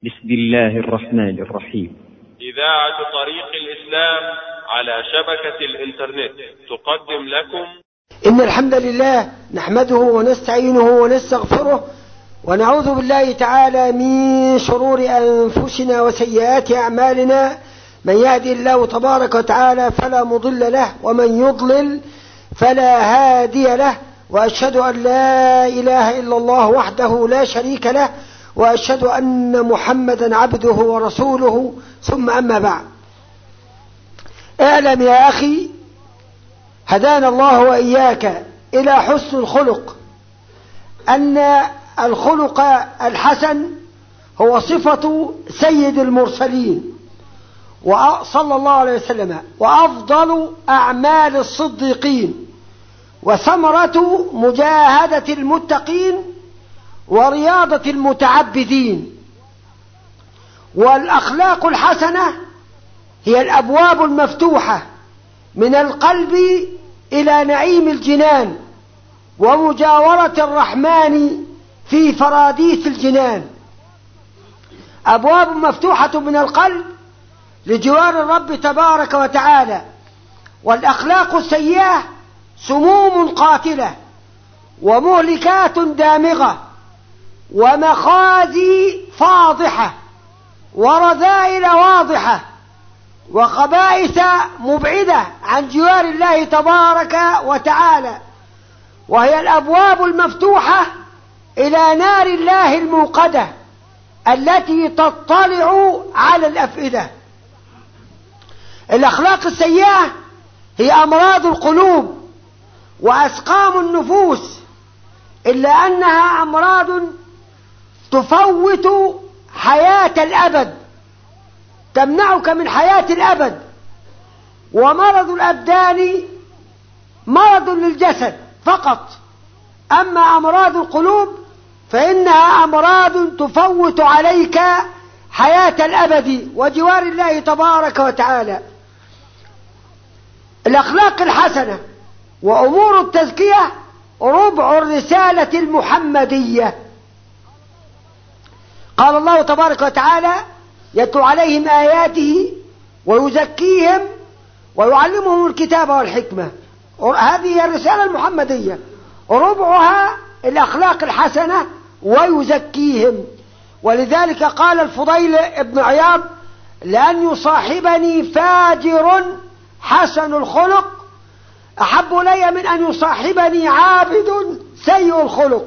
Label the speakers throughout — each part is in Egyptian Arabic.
Speaker 1: بسم الله الرحمن الرحيم
Speaker 2: إذاعة طريق الإسلام على شبكة الإنترنت تقدم لكم
Speaker 3: إن الحمد لله نحمده ونستعينه ونستغفره ونعوذ بالله تعالى من شرور أنفسنا وسيئات أعمالنا من يهدي الله تبارك وتعالى فلا مضل له ومن يضلل فلا هادي له وأشهد أن لا إله إلا الله وحده لا شريك له وأشهد أن محمدا عبده ورسوله ثم أما بعد اعلم يا أخي هدانا الله وإياك إلى حسن الخلق أن الخلق الحسن هو صفة سيد المرسلين صلى الله عليه وسلم وأفضل أعمال الصديقين وثمرة مجاهدة المتقين ورياضة المتعبدين والأخلاق الحسنة هي الأبواب المفتوحة من القلب إلى نعيم الجنان ومجاورة الرحمن في فراديس الجنان أبواب مفتوحة من القلب لجوار الرب تبارك وتعالى والأخلاق السيئة سموم قاتلة ومهلكات دامغة ومخازي فاضحة ورذائل واضحة وخبائث مبعدة عن جوار الله تبارك وتعالى وهي الأبواب المفتوحة إلى نار الله الموقدة التي تطلع على الأفئدة الأخلاق السيئة هي أمراض القلوب وأسقام النفوس إلا أنها أمراض تفوت حياة الأبد تمنعك من حياة الأبد ومرض الأبدان مرض للجسد فقط أما أمراض القلوب فإنها أمراض تفوت عليك حياة الأبد وجوار الله تبارك وتعالى الأخلاق الحسنة وأمور التزكية ربع الرسالة المحمدية قال الله تبارك وتعالى يتلو عليهم آياته ويزكيهم ويعلمهم الكتاب والحكمة هذه هي الرسالة المحمدية ربعها الأخلاق الحسنة ويزكيهم ولذلك قال الفضيل ابن عياض لأن يصاحبني فاجر حسن الخلق أحب لي من أن يصاحبني عابد سيء الخلق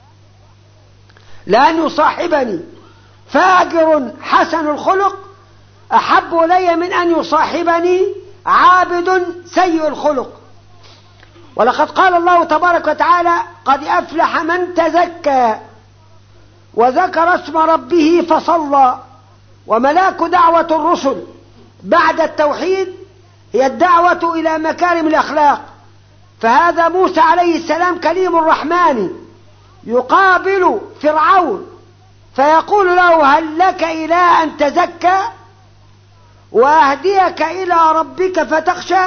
Speaker 3: لأن يصاحبني فاجر حسن الخلق أحب لي من أن يصاحبني عابد سيء الخلق ولقد قال الله تبارك وتعالى قد أفلح من تزكى وذكر اسم ربه فصلى وملاك دعوة الرسل بعد التوحيد هي الدعوة إلى مكارم الأخلاق فهذا موسى عليه السلام كليم الرحمن يقابل فرعون فيقول له هل لك إلى أن تزكى وأهديك إلى ربك فتخشى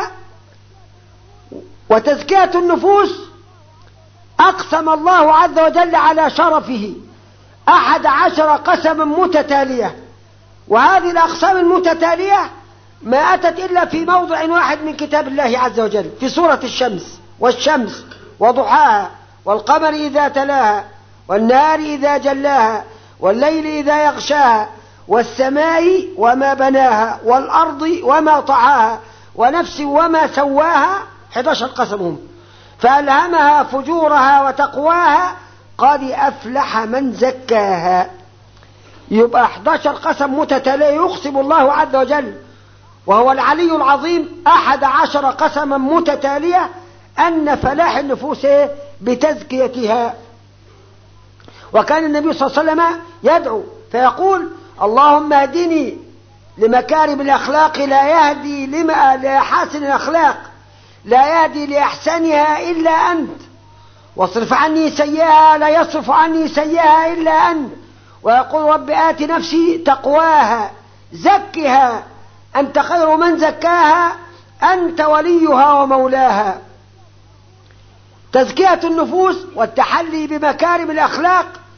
Speaker 3: وتزكية النفوس أقسم الله عز وجل على شرفه أحد عشر قسما متتالية وهذه الأقسام المتتالية ما أتت إلا في موضع واحد من كتاب الله عز وجل في سورة الشمس والشمس وضحاها والقمر إذا تلاها والنار إذا جلاها والليل إذا يغشاها والسماء وما بناها والأرض وما طعاها ونفس وما سواها 11 قسمهم فألهمها فجورها وتقواها قد أفلح من زكاها يبقى 11 قسم متتالية يقسم الله عز وجل وهو العلي العظيم أحد عشر قسما متتالية أن فلاح النفوس بتزكيتها وكان النبي صلى الله عليه وسلم يدعو فيقول اللهم اهدني لمكارم الأخلاق لا يهدي لما لحاسن الأخلاق لا يهدي لأحسنها إلا أنت واصرف عني سيئها لا يصرف عني سيئها إلا أنت ويقول رب آت نفسي تقواها زكها أنت خير من زكاها أنت وليها ومولاها تزكية النفوس والتحلي بمكارم الأخلاق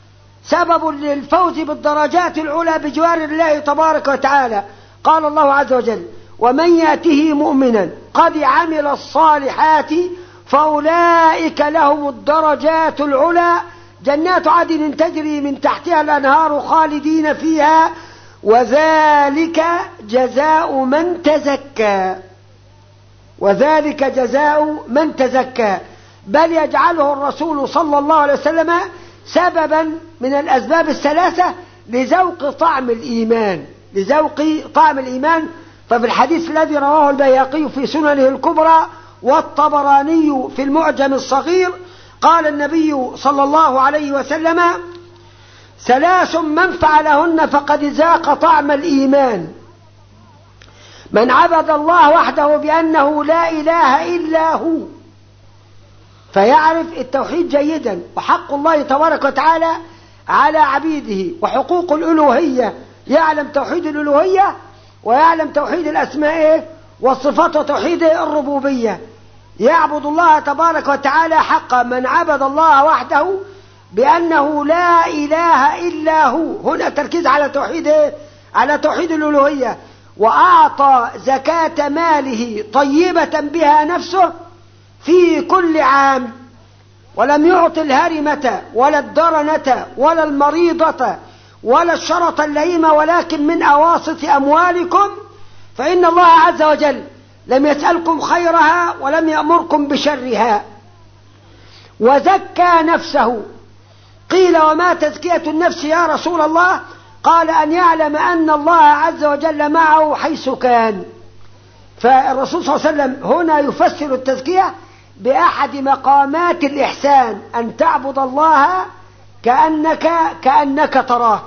Speaker 3: سبب للفوز بالدرجات العلى بجوار الله تبارك وتعالى قال الله عز وجل ومن ياته مؤمنا قد عمل الصالحات فأولئك لهم الدرجات العلى جنات عدن تجري من تحتها الأنهار خالدين فيها وذلك جزاء من تزكى وذلك جزاء من تزكى بل يجعله الرسول صلى الله عليه وسلم سببا من الأسباب الثلاثة لذوق طعم الإيمان لذوق طعم الإيمان ففي الحديث الذي رواه البيهقي في سننه الكبرى والطبراني في المعجم الصغير قال النبي صلى الله عليه وسلم ثلاث من فعلهن فقد ذاق طعم الإيمان من عبد الله وحده بأنه لا إله إلا هو فيعرف التوحيد جيدا وحق الله تبارك وتعالى على عبيده وحقوق الألوهية يعلم توحيد الألوهية ويعلم توحيد الأسماء والصفات وتوحيد الربوبية يعبد الله تبارك وتعالى حقا من عبد الله وحده بأنه لا إله إلا هو هنا تركيز على توحيد على توحيد الألوهية وأعطى زكاة ماله طيبة بها نفسه في كل عام ولم يعط الهرمة ولا الدرنة ولا المريضة ولا الشرط اللئيمة ولكن من أواسط أموالكم فإن الله عز وجل لم يسألكم خيرها ولم يأمركم بشرها وزكى نفسه قيل وما تزكية النفس يا رسول الله قال أن يعلم أن الله عز وجل معه حيث كان فالرسول صلى الله عليه وسلم هنا يفسر التزكية بأحد مقامات الإحسان أن تعبد الله كأنك كأنك تراه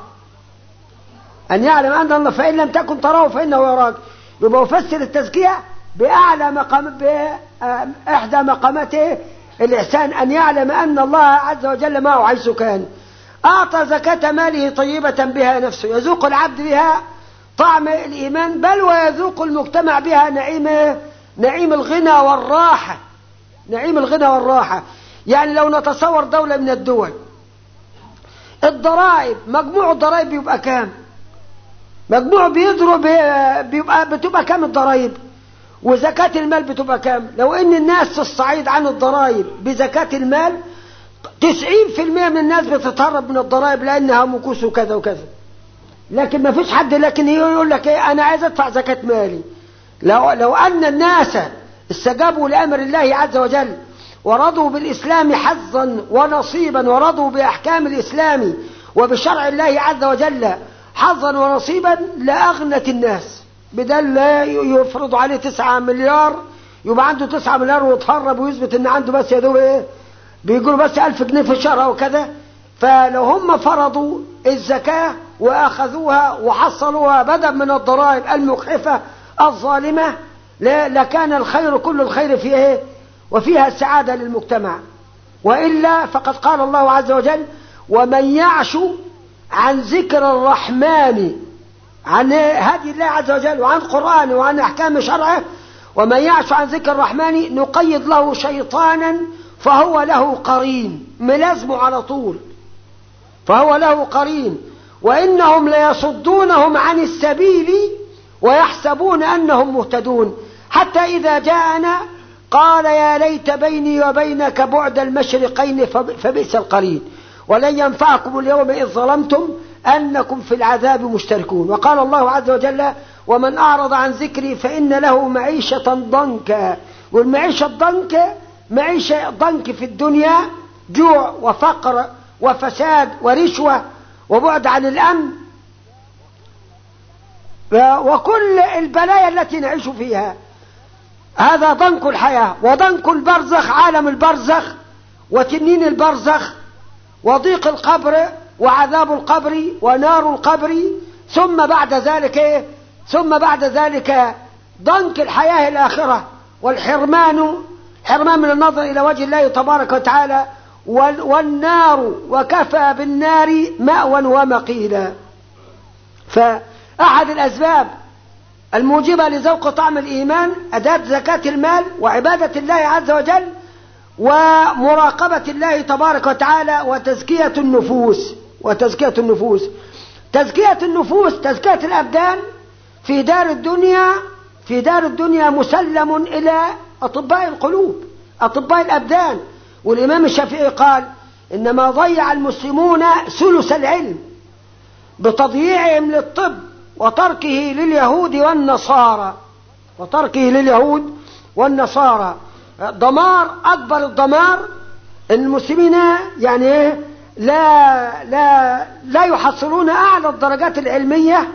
Speaker 3: أن يعلم أن الله فإن لم تكن تراه فإنه يراك يبقى يفسر التزكية بأعلى مقام بإحدى مقاماته الإحسان أن يعلم أن الله عز وجل معه حيث كان أعطى زكاة ماله طيبة بها نفسه يذوق العبد بها طعم الإيمان بل ويذوق المجتمع بها نعيم نعيم الغنى والراحة نعيم الغنى والراحة يعني لو نتصور دولة من الدول الضرائب مجموع الضرائب بيبقى كام مجموع بيضرب بيبقى بتبقى كام الضرائب وزكاة المال بتبقى كام لو ان الناس تستعيد عن الضرائب بزكاة المال تسعين في المية من الناس بتتهرب من الضرائب لانها مكوس وكذا وكذا لكن ما فيش حد لكن يقول لك ايه انا عايز ادفع زكاة مالي لو, لو ان الناس استجابوا لامر الله عز وجل ورضوا بالاسلام حظا ونصيبا ورضوا باحكام الاسلام وبشرع الله عز وجل حظا ونصيبا لاغنت الناس بدل لا يفرض عليه تسعة مليار يبقى عنده تسعة مليار ويتهرب ويثبت ان عنده بس يا دوب ايه بيقولوا بس ألف جنيه في الشهر او كذا فلو هم فرضوا الزكاة واخذوها وحصلوها بدل من الضرائب المجحفة الظالمة لكان الخير كل الخير في ايه وفيها السعادة للمجتمع وإلا فقد قال الله عز وجل ومن يعش عن ذكر الرحمن عن هدي الله عز وجل وعن قرآنه وعن أحكام شرعه ومن يعش عن ذكر الرحمن نقيد له شيطانا فهو له قرين ملازمه على طول فهو له قرين وإنهم ليصدونهم عن السبيل ويحسبون أنهم مهتدون حتى إذا جاءنا قال يا ليت بيني وبينك بعد المشرقين فبئس القرين ولن ينفعكم اليوم إذ ظلمتم أنكم في العذاب مشتركون وقال الله عز وجل ومن أعرض عن ذكري فإن له معيشة ضنكا والمعيشة ضنك معيشة ضنك في الدنيا جوع وفقر وفساد ورشوة وبعد عن الأمن وكل البلايا التي نعيش فيها هذا ضنك الحياة وضنك البرزخ عالم البرزخ وتنين البرزخ وضيق القبر وعذاب القبر ونار القبر ثم بعد ذلك إيه؟ ثم بعد ذلك ضنك الحياة الآخرة والحرمان حرمان من النظر إلى وجه الله تبارك وتعالى والنار وكفى بالنار مأوى ومقيلا فأحد الأسباب الموجبة لذوق طعم الإيمان أداة زكاة المال وعبادة الله عز وجل ومراقبة الله تبارك وتعالى وتزكية النفوس وتزكية النفوس تزكية النفوس تزكية الأبدان في دار الدنيا في دار الدنيا مسلم إلى أطباء القلوب أطباء الأبدان والإمام الشافعي قال إنما ضيع المسلمون ثلث العلم بتضييعهم للطب وتركه لليهود والنصارى وتركه لليهود والنصارى دمار أكبر الدمار المسلمين يعني لا لا لا يحصلون أعلى الدرجات العلمية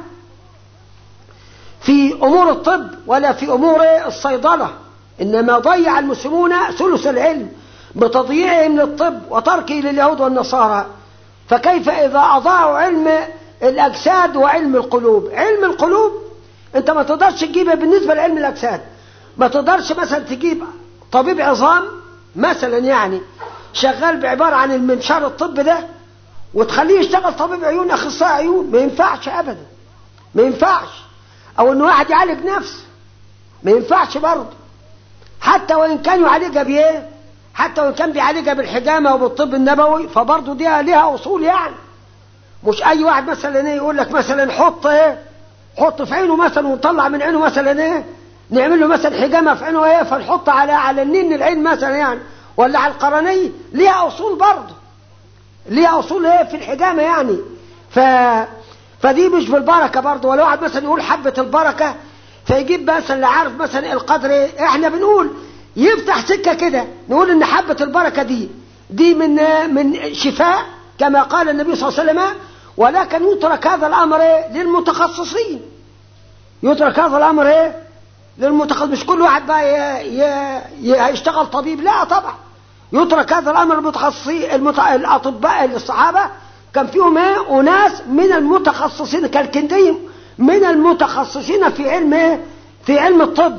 Speaker 3: في أمور الطب ولا في أمور الصيدلة إنما ضيع المسلمون ثلث العلم بتضييعهم للطب وتركه لليهود والنصارى فكيف إذا أضاعوا علم الأجساد وعلم القلوب علم القلوب أنت ما تقدرش تجيبه بالنسبة لعلم الأجساد ما تقدرش مثلا تجيب طبيب عظام مثلا يعني شغال بعبارة عن المنشار الطب ده وتخليه يشتغل طبيب عيون أخصائي عيون ما ينفعش أبدا ما ينفعش أو إن واحد يعالج نفسه ما ينفعش برضه حتى وإن كان يعالجها بإيه حتى وإن كان بيعالجها بالحجامة وبالطب النبوي فبرضه دي ليها أصول يعني مش أي واحد مثلا إيه يقول لك مثلا حط إيه حط في عينه مثلا ونطلع من عينه مثلا إيه نعمل له مثلا حجامة في عينه إيه فنحط على على النين العين مثلا يعني ولا على القرنية ليها أصول برضه ليها أصول إيه في الحجامة يعني ف فدي مش بالبركة برضه ولا واحد مثلا يقول حبة البركة فيجيب مثلا اللي عارف مثلا القدر إيه احنا بنقول يفتح سكة كده نقول ان حبة البركة دي دي من من شفاء كما قال النبي صلى الله عليه وسلم ولكن يترك هذا الامر للمتخصصين يترك هذا الامر ايه للمتخصص مش كل واحد بقى يشتغل طبيب لا طبعا يترك هذا الامر للمتخصصين المت... الاطباء الصحابه كان فيهم ايه اناس من المتخصصين كالكندي من المتخصصين في علم ايه في علم الطب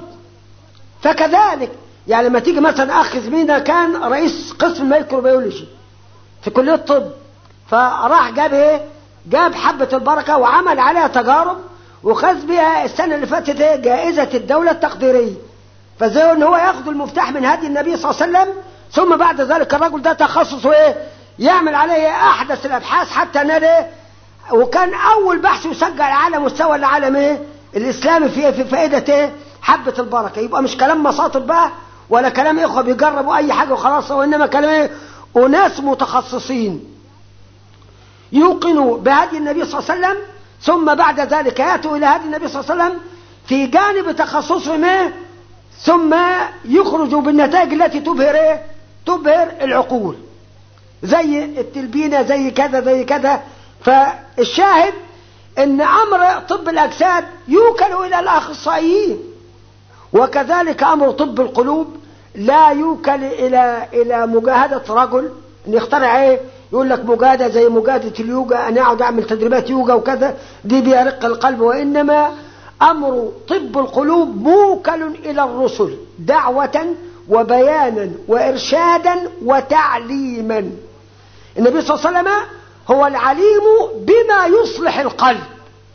Speaker 3: فكذلك يعني لما تيجي مثلا اخ زميلنا كان رئيس قسم الميكروبيولوجي في كليه الطب فراح جاب ايه جاب حبه البركه وعمل عليها تجارب وخذ بها السنه اللي فاتت ايه جائزه الدوله التقديريه فزي ان هو ياخذ المفتاح من هدي النبي صلى الله عليه وسلم ثم بعد ذلك الرجل ده تخصصه ايه يعمل عليه احدث الابحاث حتى نال ايه وكان اول بحث يسجل على مستوى العالم ايه الاسلامي في في فائده ايه حبه البركه يبقى مش كلام مصاطب بقى ولا كلام اخوه بيجربوا اي حاجه وخلاص وانما كلام ايه اناس متخصصين يوقنوا بهدي النبي صلى الله عليه وسلم ثم بعد ذلك ياتوا الى هدي النبي صلى الله عليه وسلم في جانب تخصصهم ايه ثم يخرجوا بالنتائج التي تبهر ايه تبهر العقول زي التلبينه زي كذا زي كذا فالشاهد ان امر طب الاجساد يوكل الى الاخصائيين وكذلك امر طب القلوب لا يوكل الى الى مجاهده رجل ان يخترع ايه يقول لك مجاهده زي مجاهده اليوجا انا اقعد اعمل تدريبات يوجا وكذا دي بيرق القلب وانما امر طب القلوب موكل الى الرسل دعوه وبيانا وارشادا وتعليما النبي صلى الله عليه وسلم هو العليم بما يصلح القلب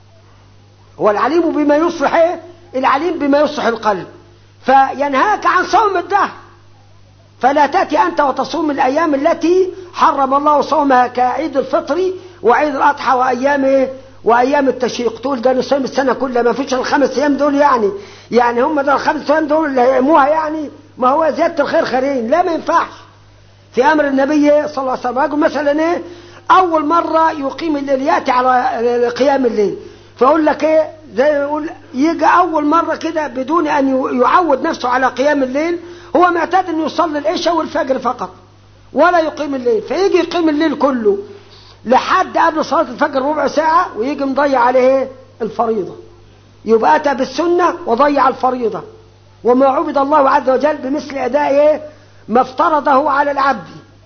Speaker 3: هو العليم بما يصلح ايه العليم بما يصلح القلب فينهاك عن صوم الدهر فلا تأتي أنت وتصوم الأيام التي حرم الله صومها كعيد الفطر وعيد الأضحى وأيام وأيام التشريق تقول ده نصوم السنة كلها ما فيش الخمس أيام دول يعني يعني هم ده الخمس أيام دول اللي هيقيموها يعني ما هو زيادة الخير خيرين لا ما ينفعش في أمر النبي صلى الله عليه وسلم رجل مثلا إيه أول مرة يقيم الليل يأتي على قيام الليل فأقول لك إيه زي ما يقول يجي أول مرة كده بدون أن يعود نفسه على قيام الليل هو معتاد أن يصلي العشاء والفجر فقط ولا يقيم الليل فيجي يقيم الليل كله لحد قبل صلاة الفجر ربع ساعة ويجي مضيع عليه الفريضة يبقى أتى بالسنة وضيع الفريضة وما عبد الله عز وجل بمثل أداء ما افترضه على العبد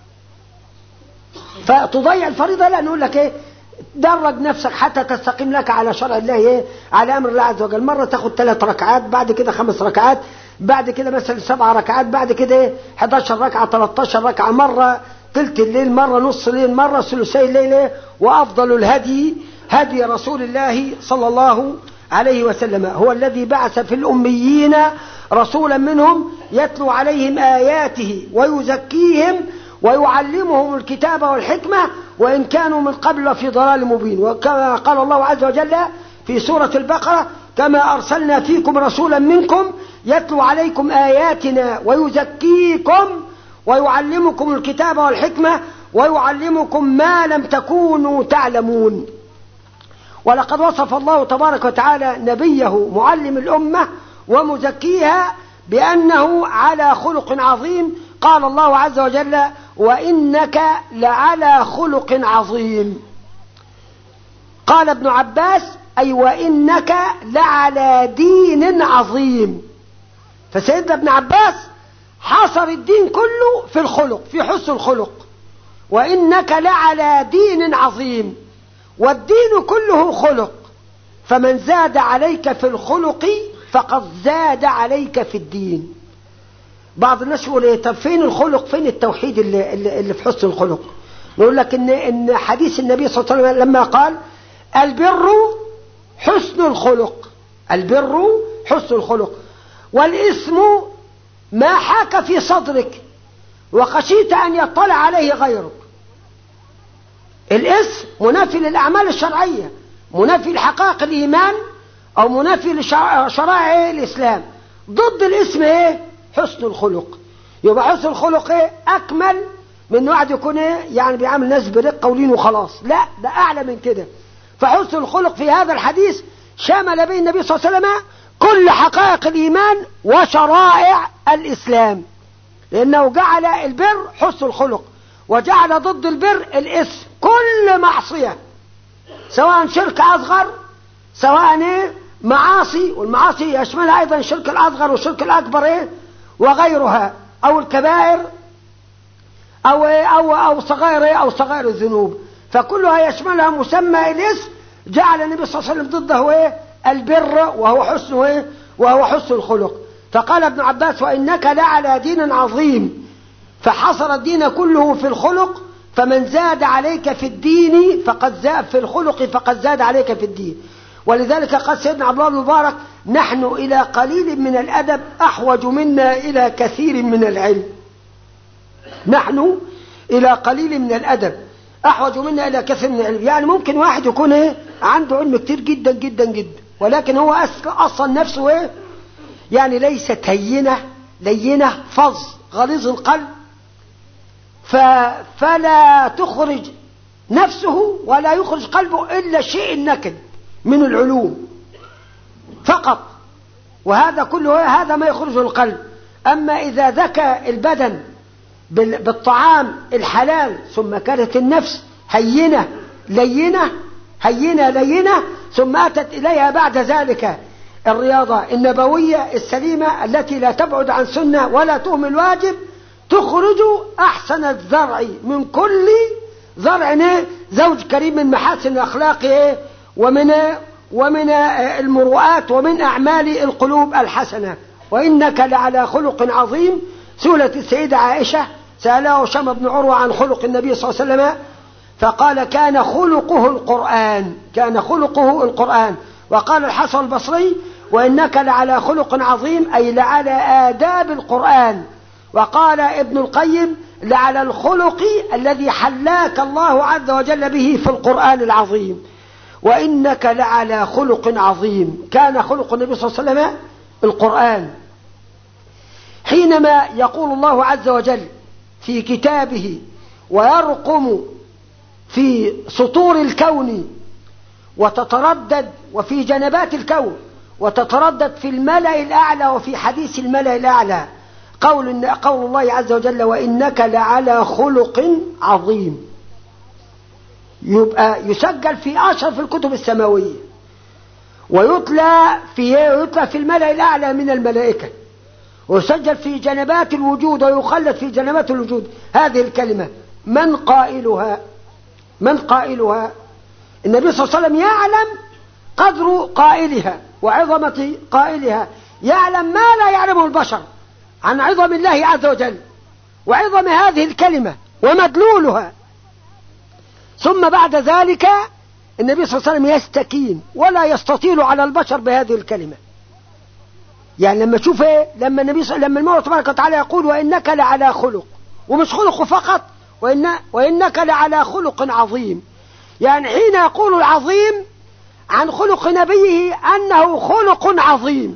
Speaker 3: فتضيع الفريضة لا نقول لك ايه درج نفسك حتى تستقيم لك على شرع الله ايه على امر الله عز وجل مرة تاخد ثلاث ركعات بعد كده خمس ركعات بعد كده مثلا سبع ركعات بعد كده ايه 11 ركعة 13 ركعة مرة ثلث الليل مرة نص الليل مرة ثلثي الليل ايه وافضل الهدي هدي رسول الله صلى الله عليه وسلم هو الذي بعث في الأميين رسولا منهم يتلو عليهم آياته ويزكيهم ويعلمهم الكتاب والحكمة وإن كانوا من قبل لفي ضلال مبين وكما قال الله عز وجل في سورة البقرة كما أرسلنا فيكم رسولا منكم يتلو عليكم آياتنا ويزكيكم ويعلمكم الكتاب والحكمة ويعلمكم ما لم تكونوا تعلمون ولقد وصف الله تبارك وتعالى نبيه معلم الأمة ومزكيها بأنه على خلق عظيم قال الله عز وجل وإنك لعلى خلق عظيم قال ابن عباس أي وإنك لعلى دين عظيم فسيدنا ابن عباس حصر الدين كله في الخلق في حسن الخلق وإنك لعلى دين عظيم والدين كله خلق فمن زاد عليك في الخلق فقد زاد عليك في الدين بعض الناس يقول ايه طب فين الخلق فين التوحيد اللي, اللي, اللي في حسن الخلق نقول لك ان ان حديث النبي صلى الله عليه وسلم لما قال البر حسن الخلق البر حسن الخلق والاسم ما حاك في صدرك وخشيت ان يطلع عليه غيرك الاسم منافي للاعمال الشرعيه منافي لحقائق الايمان او منافي لشرائع الاسلام ضد الاسم ايه حسن الخلق يبقى حسن الخلق ايه اكمل من واحد يكون ايه يعني بيعامل الناس برقه ولين وخلاص لا ده اعلى من كده فحسن الخلق في هذا الحديث شمل به النبي صلى الله عليه وسلم كل حقائق الايمان وشرائع الاسلام لانه جعل البر حسن الخلق وجعل ضد البر الاسم كل معصيه سواء شرك اصغر سواء ايه معاصي والمعاصي يشملها ايضا الشرك الاصغر والشرك الاكبر ايه وغيرها او الكبائر او إيه او او صغائر ايه او صغائر الذنوب فكلها يشملها مسمى الاسم جعل النبي صلى الله عليه وسلم ضده ايه البر وهو حسن ايه وهو حسن الخلق فقال ابن عباس وانك لعلى دين عظيم فحصر الدين كله في الخلق فمن زاد عليك في الدين فقد زاد في الخلق فقد زاد عليك في الدين ولذلك قال سيدنا عبد الله المبارك نحن إلى قليل من الأدب أحوج منا إلى كثير من العلم نحن إلى قليل من الأدب أحوج منا إلى كثير من العلم يعني ممكن واحد يكون إيه عنده علم كتير جدا جدا جدا ولكن هو أصلا نفسه إيه يعني ليست هينة لينة فظ غليظ القلب فلا تخرج نفسه ولا يخرج قلبه إلا شيء نكد من العلوم فقط وهذا كله هذا ما يخرج القلب أما إذا ذكى البدن بالطعام الحلال ثم كانت النفس هينة لينة هينة لينة ثم أتت إليها بعد ذلك الرياضة النبوية السليمة التي لا تبعد عن سنة ولا تهمل واجب تخرج أحسن الزرع من كل زرع زوج كريم من محاسن أخلاقه ومن ومن المروءات ومن أعمال القلوب الحسنة وإنك لعلى خلق عظيم سولة السيدة عائشة سأله هشام بن عروة عن خلق النبي صلى الله عليه وسلم فقال كان خلقه القرآن كان خلقه القرآن وقال الحسن البصري وإنك لعلى خلق عظيم أي لعلى آداب القرآن وقال ابن القيم لعلى الخلق الذي حلاك الله عز وجل به في القرآن العظيم وإنك لعلى خلق عظيم كان خلق النبي صلى الله عليه وسلم القرآن حينما يقول الله عز وجل في كتابه ويرقم في سطور الكون وتتردد وفي جنبات الكون وتتردد في الملأ الأعلى وفي حديث الملأ الأعلى قول, قول الله عز وجل وإنك لعلى خلق عظيم يبقى يسجل في أشرف الكتب السماوية ويتلى في يتلى في الملأ الأعلى من الملائكة ويسجل في جنبات الوجود ويخلد في جنبات الوجود هذه الكلمة من قائلها من قائلها النبي صلى الله عليه وسلم يعلم قدر قائلها وعظمة قائلها يعلم ما لا يعلمه البشر عن عظم الله عز وجل وعظم هذه الكلمة ومدلولها ثم بعد ذلك النبي صلى الله عليه وسلم يستكين ولا يستطيل على البشر بهذه الكلمة يعني لما تشوف ايه لما النبي صلى لما المولى تبارك وتعالى يقول وانك لعلى خلق ومش خلق فقط وإن وإنك لعلى خلق عظيم يعني حين يقول العظيم عن خلق نبيه أنه خلق عظيم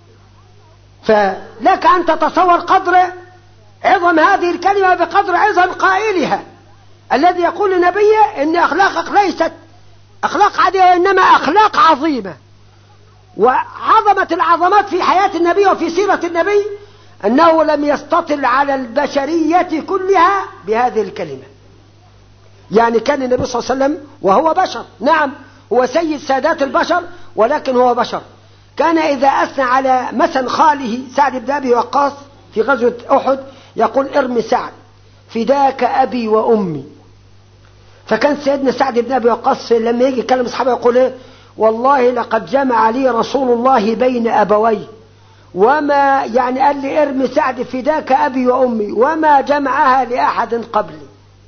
Speaker 3: فلك أن تتصور قدر عظم هذه الكلمة بقدر عظم قائلها الذي يقول لنبيه إن أخلاقك ليست أخلاق عادية وإنما أخلاق عظيمة وعظمة العظمات في حياة النبي وفي سيرة النبي أنه لم يستطل على البشرية كلها بهذه الكلمة يعني كان النبي صلى الله عليه وسلم وهو بشر نعم هو سيد سادات البشر ولكن هو بشر كان إذا أثنى على مثلا خاله سعد بن أبي وقاص في غزوة أحد يقول ارمي سعد فداك أبي وأمي فكان سيدنا سعد بن أبي وقاص لما يجي يكلم أصحابه يقول إيه والله لقد جمع لي رسول الله بين أبوي وما يعني قال لي ارمي سعد فداك أبي وأمي وما جمعها لأحد قبلي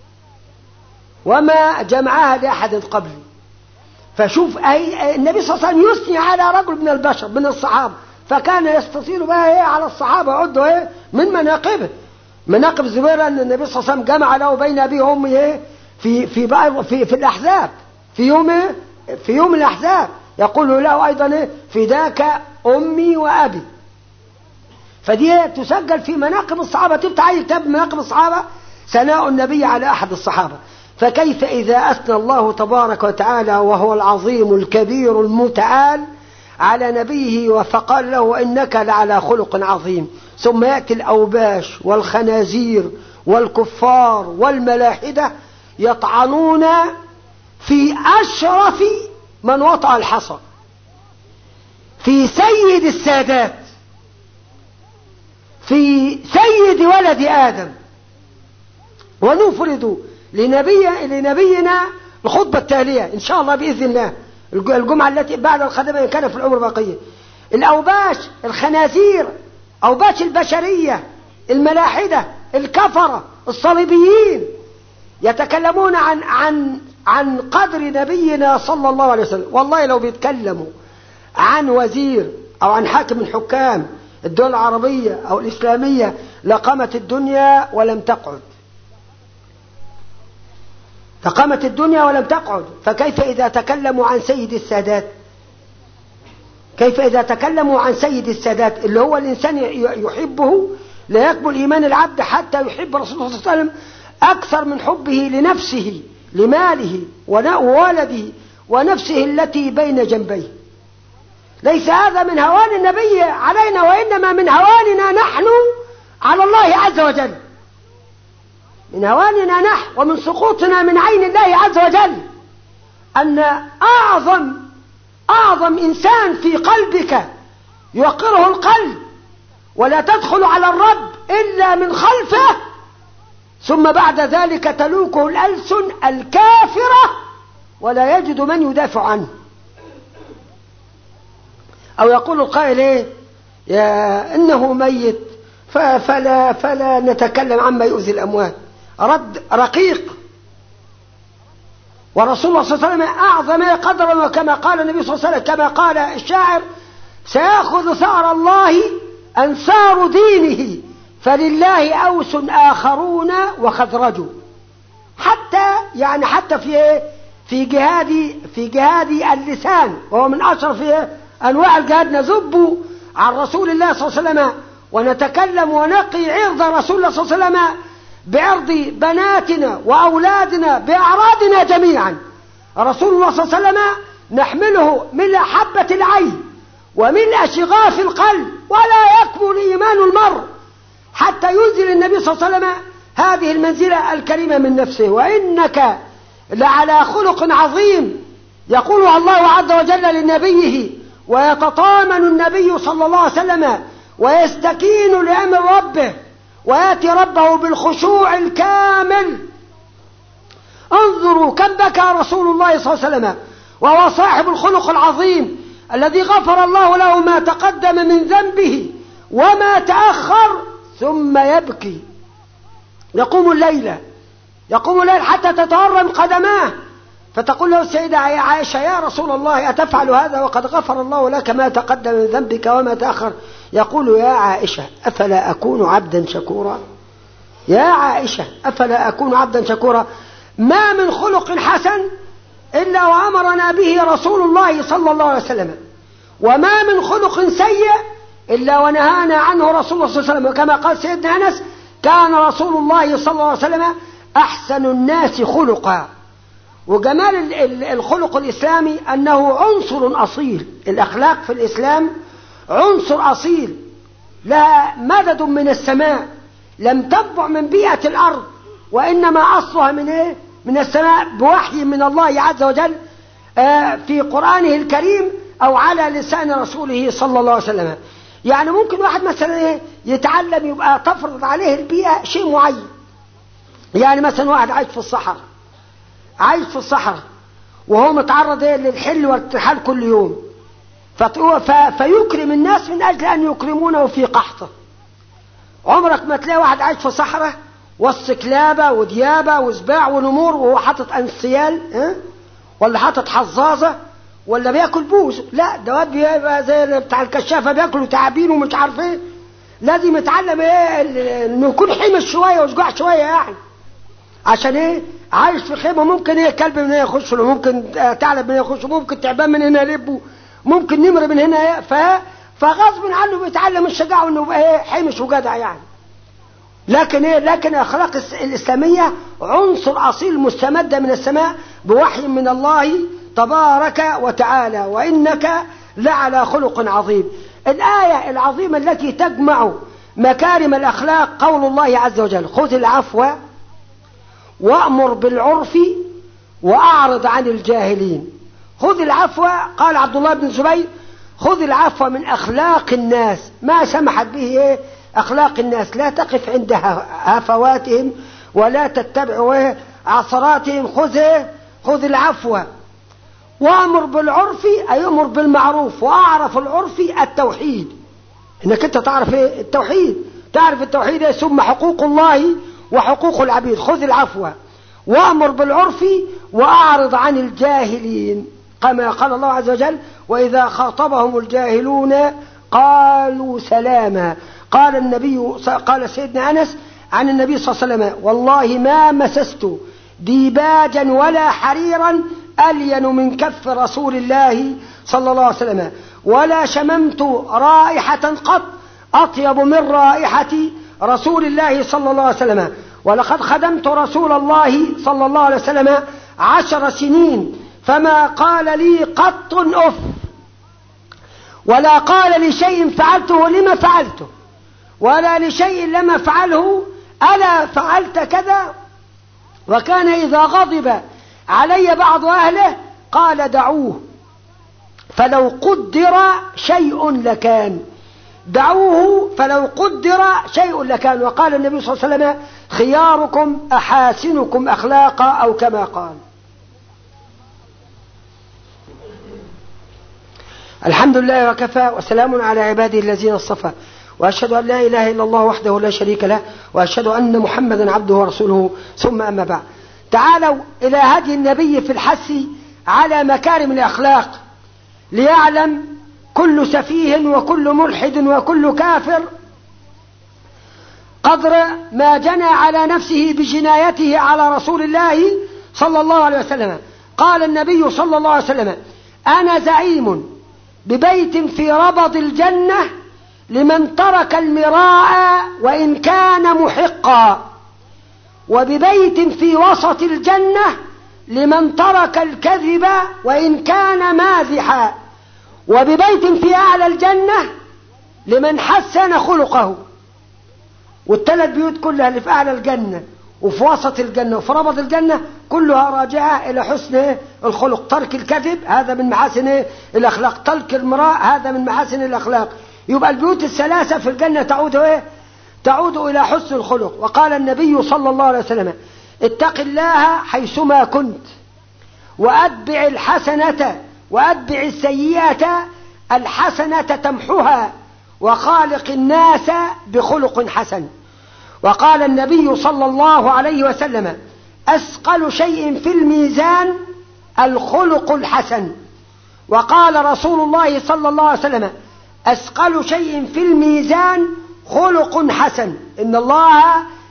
Speaker 3: وما جمعها لأحد قبلي فشوف أي النبي صلى الله عليه وسلم يثني على رجل من البشر من الصحابة فكان يستطيل بقى ايه على الصحابة يعدوا ايه من مناقبه مناقب زبير ان النبي صلى الله عليه وسلم جمع له بين ابيه وامه ايه في في بقى في في الاحزاب في يوم ايه في يوم الاحزاب يقول له ايضا ايه فداك امي وابي فدي تسجل في مناقب الصحابة تفتح اي كتاب مناقب الصحابة ثناء النبي على احد الصحابة فكيف إذا أثنى الله تبارك وتعالى وهو العظيم الكبير المتعال على نبيه فقال له إنك لعلى خلق عظيم ثم يأتي الأوباش والخنازير والكفار والملاحدة يطعنون في أشرف من وطأ الحصى في سيد السادات في سيد ولد آدم ونفرد لنبي لنبينا الخطبة التالية إن شاء الله بإذن الله الجمعة التي بعد الخدمة إن كان في العمر بقية الأوباش الخنازير أوباش البشرية الملاحدة الكفرة الصليبيين يتكلمون عن عن عن قدر نبينا صلى الله عليه وسلم والله لو بيتكلموا عن وزير أو عن حاكم من حكام الدول العربية أو الإسلامية لقامت الدنيا ولم تقعد فقامت الدنيا ولم تقعد فكيف إذا تكلموا عن سيد السادات كيف إذا تكلموا عن سيد السادات اللي هو الإنسان يحبه لا يقبل إيمان العبد حتى يحب رسول الله صلى الله عليه وسلم أكثر من حبه لنفسه لماله وولده ونفسه التي بين جنبيه ليس هذا من هوان النبي علينا وإنما من هواننا نحن على الله عز وجل من هواننا نحن ومن سقوطنا من عين الله عز وجل أن أعظم أعظم إنسان في قلبك يوقره القلب ولا تدخل على الرب إلا من خلفه ثم بعد ذلك تلوكه الألسن الكافرة ولا يجد من يدافع عنه أو يقول القائل إيه يا إنه ميت فلا, فلا نتكلم عما يؤذي الأموات رد رقيق ورسول الله صلى الله عليه وسلم أعظم قدرا وكما قال النبي صلى الله عليه وسلم كما قال الشاعر سيأخذ ثأر الله أنصار دينه فلله أوس آخرون وخزرج حتى يعني حتى في في جهاد في جهاد اللسان وهو من أشرف أنواع الجهاد نذب عن رسول الله صلى الله عليه وسلم ونتكلم ونقي عرض رسول الله صلى الله عليه وسلم بعرض بناتنا وأولادنا بأعراضنا جميعا رسول الله صلى الله عليه وسلم نحمله من حبة العين ومن شغاف القلب ولا يكمل إيمان المرء حتى ينزل النبي صلى الله عليه وسلم هذه المنزلة الكريمة من نفسه وإنك لعلى خلق عظيم يقول الله عز وجل لنبيه ويتطامن النبي صلى الله عليه وسلم ويستكين لأمر ربه وياتي ربه بالخشوع الكامل انظروا كم بكى رسول الله صلى الله عليه وسلم وهو صاحب الخلق العظيم الذي غفر الله له ما تقدم من ذنبه وما تأخر ثم يبكي يقوم الليلة يقوم الليل حتى تتورم قدماه فتقول له السيدة عائشة يا رسول الله أتفعل هذا وقد غفر الله لك ما تقدم من ذنبك وما تأخر يقول يا عائشة أفلا أكون عبدا شكورا يا عائشة أفلا أكون عبدا شكورا ما من خلق حسن إلا وأمرنا به رسول الله صلى الله عليه وسلم وما من خلق سيء إلا ونهانا عنه رسول الله صلى الله عليه وسلم كما قال سيدنا أنس كان رسول الله صلى الله عليه وسلم أحسن الناس خلقا وجمال الخلق الإسلامي أنه عنصر أصيل الأخلاق في الإسلام عنصر أصيل لها مدد من السماء لم تنبع من بيئة الأرض وإنما أصلها من إيه؟ من السماء بوحي من الله عز وجل في قرآنه الكريم أو على لسان رسوله صلى الله عليه وسلم يعني ممكن واحد مثلا إيه يتعلم يبقى تفرض عليه البيئة شيء معين يعني مثلا واحد عايش في الصحراء عايش في الصحراء وهو متعرض إيه للحل والارتحال كل يوم فيكرم الناس من أجل أن يكرمونه في قحطه عمرك ما تلاقي واحد عايش في صحراء وسط كلابة وديابة وسباع ونمور وهو حاطط أنسيال اه؟ ولا حاطط حظاظة ولا بياكل بوز لا ده واد بيبقى زي بتاع الكشافة بياكلوا تعابين ومش عارف ايه لازم يتعلم ايه انه يكون حمش شوية وشجاع شوية يعني عشان ايه عايش في خيمة ممكن ايه كلب من هنا يخش له ممكن ثعلب من هنا يخش ممكن تعبان من هنا يلبه ممكن نمر من هنا ايه ف فغصب عنه بيتعلم الشجاعة وانه يبقى ايه حمش وجدع يعني لكن ايه لكن الاخلاق الاسلاميه عنصر اصيل مستمد من السماء بوحي من الله تبارك وتعالى وانك لعلى خلق عظيم الايه العظيمه التي تجمع مكارم الاخلاق قول الله عز وجل خذ العفو وامر بالعرف واعرض عن الجاهلين خذ العفو قال عبد الله بن الزبير خذ العفو من اخلاق الناس ما سمحت به ايه أخلاق الناس لا تقف عند هفواتهم ولا تتبع عثراتهم خذ خذ العفو وأمر بالعرف أي أمر بالمعروف وأعرف العرف التوحيد إنك أنت تعرف إيه التوحيد تعرف التوحيد إيه ثم حقوق الله وحقوق العبيد خذ العفو وأمر بالعرف وأعرض عن الجاهلين كما قال الله عز وجل وإذا خاطبهم الجاهلون قالوا سلاما قال النبي قال سيدنا أنس عن النبي صلى الله عليه وسلم والله ما مسست ديباجا ولا حريرا ألين من كف رسول الله صلى الله عليه وسلم ولا شممت رائحة قط أطيب من رائحة رسول الله صلى الله عليه وسلم ولقد خدمت رسول الله صلى الله عليه وسلم عشر سنين فما قال لي قط أف ولا قال لي شيء فعلته لما فعلته ولا لشيء لم افعله ألا فعلت كذا وكان إذا غضب علي بعض أهله قال دعوه فلو قدر شيء لكان دعوه فلو قدر شيء لكان وقال النبي صلى الله عليه وسلم خياركم أحاسنكم أخلاقا أو كما قال الحمد لله وكفى وسلام على عباده الذين اصطفى وأشهد أن لا إله إلا الله وحده لا شريك له وأشهد أن محمدا عبده ورسوله ثم أما بعد تعالوا إلى هدي النبي في الحث على مكارم الأخلاق ليعلم كل سفيه وكل ملحد وكل كافر قدر ما جنى على نفسه بجنايته على رسول الله صلى الله عليه وسلم قال النبي صلى الله عليه وسلم أنا زعيم ببيت في ربض الجنة لمن ترك المراء وإن كان محقا وببيت في وسط الجنة لمن ترك الكذب وإن كان مازحا وببيت في أعلى الجنة لمن حسن خلقه والثلاث بيوت كلها اللي في أعلى الجنة وفي وسط الجنة وفي ربط الجنة كلها راجعة إلى حسن الخلق ترك الكذب هذا من محاسن الأخلاق ترك المراء هذا من محاسن الأخلاق يبقى البيوت الثلاثة في الجنة تعود إيه؟ تعود إلى حسن الخلق وقال النبي صلى الله عليه وسلم اتق الله حيثما كنت وأتبع الحسنة وأتبع السيئة الحسنة تمحها وخالق الناس بخلق حسن وقال النبي صلى الله عليه وسلم أثقل شيء في الميزان الخلق الحسن وقال رسول الله صلى الله عليه وسلم أثقل شيء في الميزان خلق حسن إن الله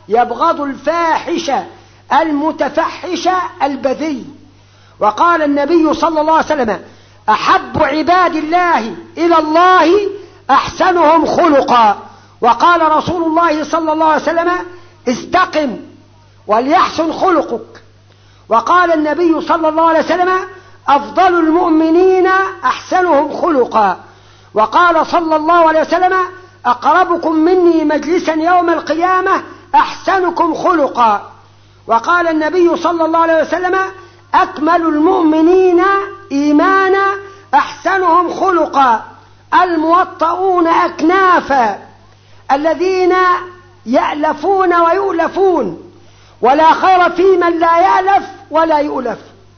Speaker 3: يبغض الفاحش المتفحش البذي وقال النبي صلى الله عليه وسلم أحب عباد الله إلى الله أحسنهم خلقا وقال رسول الله صلى الله عليه وسلم استقم وليحسن خلقك وقال النبي صلى الله عليه وسلم أفضل المؤمنين أحسنهم خلقا وقال صلى الله عليه وسلم أقربكم مني مجلسا يوم القيامة أحسنكم خلقا وقال النبي صلى الله عليه وسلم أكمل المؤمنين إيمانا أحسنهم خلقا الموطؤون أكنافا الذين يألفون ويؤلفون ولا خير في من لا يألف ولا يؤلف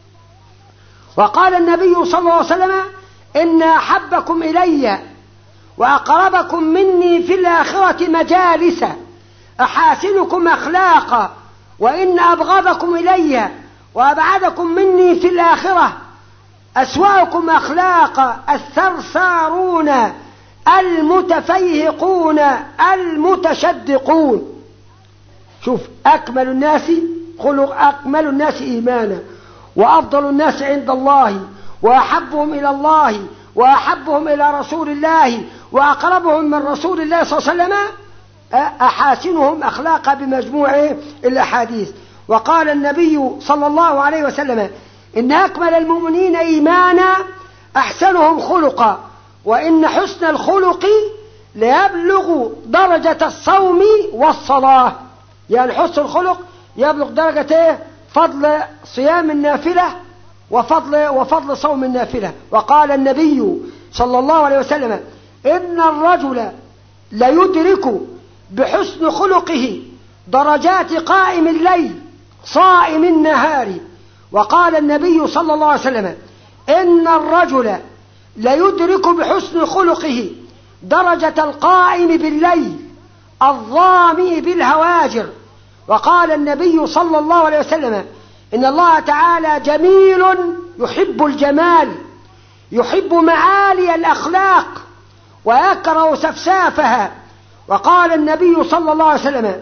Speaker 3: وقال النبي صلى الله عليه وسلم إن أحبكم إلي وأقربكم مني في الآخرة مجالس أحاسنكم أخلاقا وإن أبغضكم إلي وأبعدكم مني في الآخرة أسوأكم أخلاقا الثرثارون المتفيهقون المتشدقون شوف أكمل الناس خلق أكمل الناس إيمانا وأفضل الناس عند الله وأحبهم إلى الله وأحبهم إلى رسول الله وأقربهم من رسول الله صلى الله عليه وسلم أحاسنهم أخلاقا بمجموع الأحاديث وقال النبي صلى الله عليه وسلم إن أكمل المؤمنين إيمانا أحسنهم خلقا وإن حسن الخلق ليبلغ درجة الصوم والصلاة يعني حسن الخلق يبلغ درجة إيه؟ فضل صيام النافلة وفضل وفضل صوم النافلة وقال النبي صلى الله عليه وسلم إن الرجل ليدرك بحسن خلقه درجات قائم الليل صائم النهار وقال النبي صلى الله عليه وسلم إن الرجل ليدرك بحسن خلقه درجة القائم بالليل الظامئ بالهواجر وقال النبي صلى الله عليه وسلم إن الله تعالى جميل يحب الجمال يحب معالي الأخلاق ويكره سفسافها وقال النبي صلى الله عليه وسلم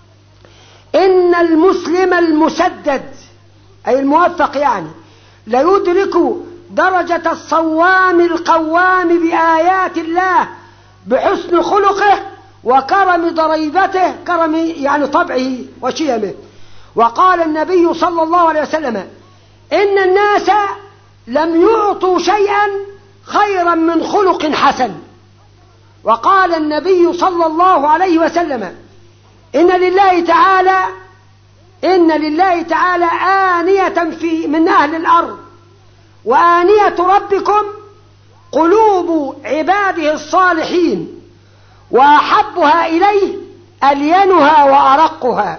Speaker 3: إن المسلم المسدد أي الموفق يعني ليدرك درجة الصوام القوام بآيات الله بحسن خلقه وكرم ضريبته كرم يعني طبعه وشيمه وقال النبي صلى الله عليه وسلم إن الناس لم يعطوا شيئا خيرا من خلق حسن وقال النبي صلى الله عليه وسلم إن لله تعالى إن لله تعالى آنية في من أهل الأرض وآنية ربكم قلوب عباده الصالحين وأحبها إليه ألينها وأرقها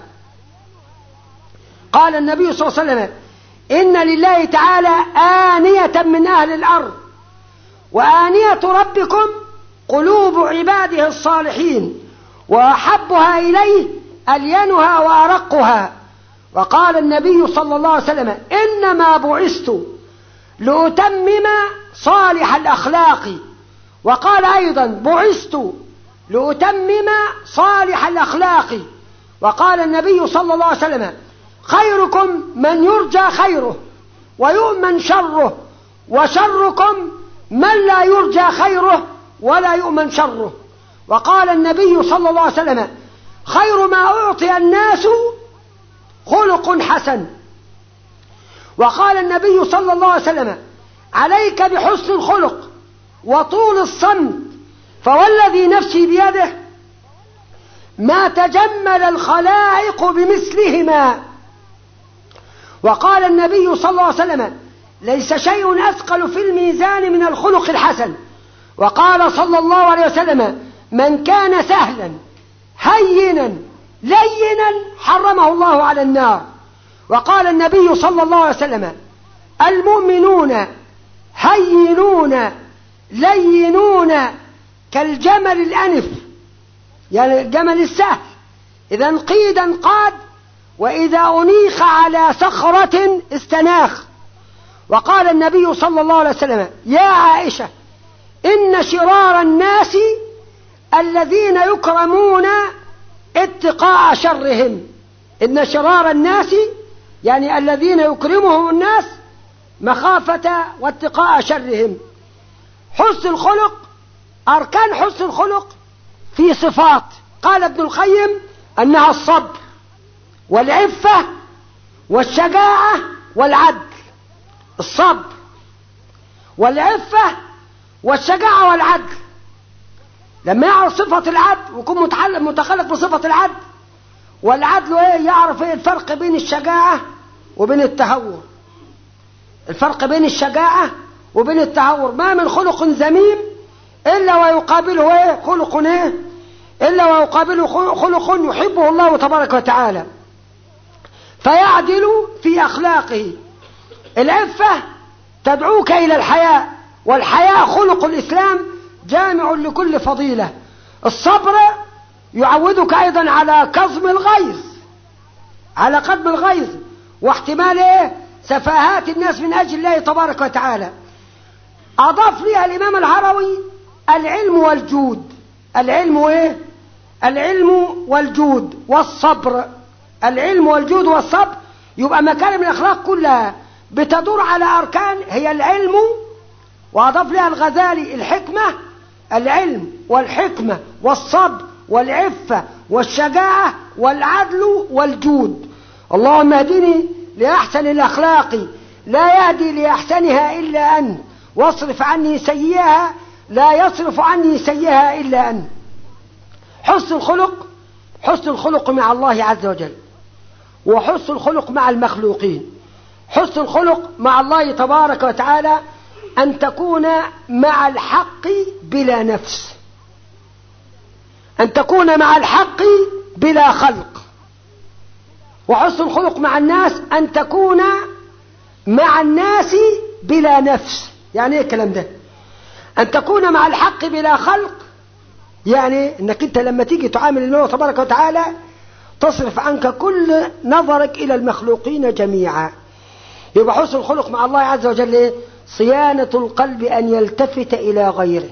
Speaker 3: قال النبي صلى الله عليه وسلم إن لله تعالى آنية من أهل الأرض وآنية ربكم قلوب عباده الصالحين وأحبها إليه ألينها وأرقها وقال النبي صلى الله عليه وسلم إنما بعثت لأتمم صالح الأخلاق وقال أيضا بعثت لأتمم صالح الأخلاق وقال النبي صلى الله عليه وسلم خيركم من يرجى خيره ويؤمن شره وشركم من لا يرجى خيره ولا يؤمن شره وقال النبي صلى الله عليه وسلم خير ما أعطي الناس خلق حسن وقال النبي صلى الله عليه وسلم عليك بحسن الخلق وطول الصمت فوالذي نفسي بيده ما تجمل الخلائق بمثلهما وقال النبي صلى الله عليه وسلم ليس شيء أثقل في الميزان من الخلق الحسن وقال صلى الله عليه وسلم من كان سهلا هينا لينا حرمه الله على النار وقال النبي صلى الله عليه وسلم المؤمنون هينون لينون كالجمل الأنف يعني الجمل السهل إذا انقيد انقاد وإذا أنيخ على صخرة استناخ وقال النبي صلى الله عليه وسلم يا عائشة إن شرار الناس الذين يكرمون اتقاء شرهم إن شرار الناس يعني الذين يكرمهم الناس مخافة واتقاء شرهم حسن الخلق أركان حسن الخلق في صفات قال ابن القيم أنها الصبر والعفة والشجاعة والعدل الصبر والعفة والشجاعة والعدل لما يعرف صفة العدل ويكون متخلق بصفة العدل والعدل ايه يعرف ايه الفرق بين الشجاعة وبين التهور الفرق بين الشجاعة وبين التهور ما من خلق ذميم إلا ويقابله ايه خلق ايه إلا ويقابله خلق يحبه الله تبارك وتعالى فيعدل في أخلاقه العفة تدعوك إلى الحياء والحياء خلق الإسلام جامع لكل فضيلة الصبر يعودك أيضا على كظم الغيظ على قدم الغيظ واحتمال إيه سفاهات الناس من أجل الله تبارك وتعالى أضاف لها الإمام الهروي العلم والجود العلم إيه العلم والجود والصبر العلم والجود والصبر يبقى مكارم الأخلاق كلها بتدور على أركان هي العلم وأضاف لها الغزالي الحكمة العلم والحكمة والصبر والعفة والشجاعة والعدل والجود اللهم اهدني لأحسن الأخلاق لا يهدي لأحسنها إلا أنت واصرف عني سيئها لا يصرف عني سيئها إلا أنت حسن الخلق حسن الخلق مع الله عز وجل وحسن الخلق مع المخلوقين حسن الخلق مع الله تبارك وتعالى أن تكون مع الحق بلا نفس أن تكون مع الحق بلا خلق وحسن الخلق مع الناس أن تكون مع الناس بلا نفس يعني ايه الكلام ده أن تكون مع الحق بلا خلق يعني انك انت لما تيجي تعامل الله تبارك وتعالى تصرف عنك كل نظرك إلى المخلوقين جميعا يبقى حسن الخلق مع الله عز وجل إيه؟ صيانة القلب أن يلتفت إلى غيره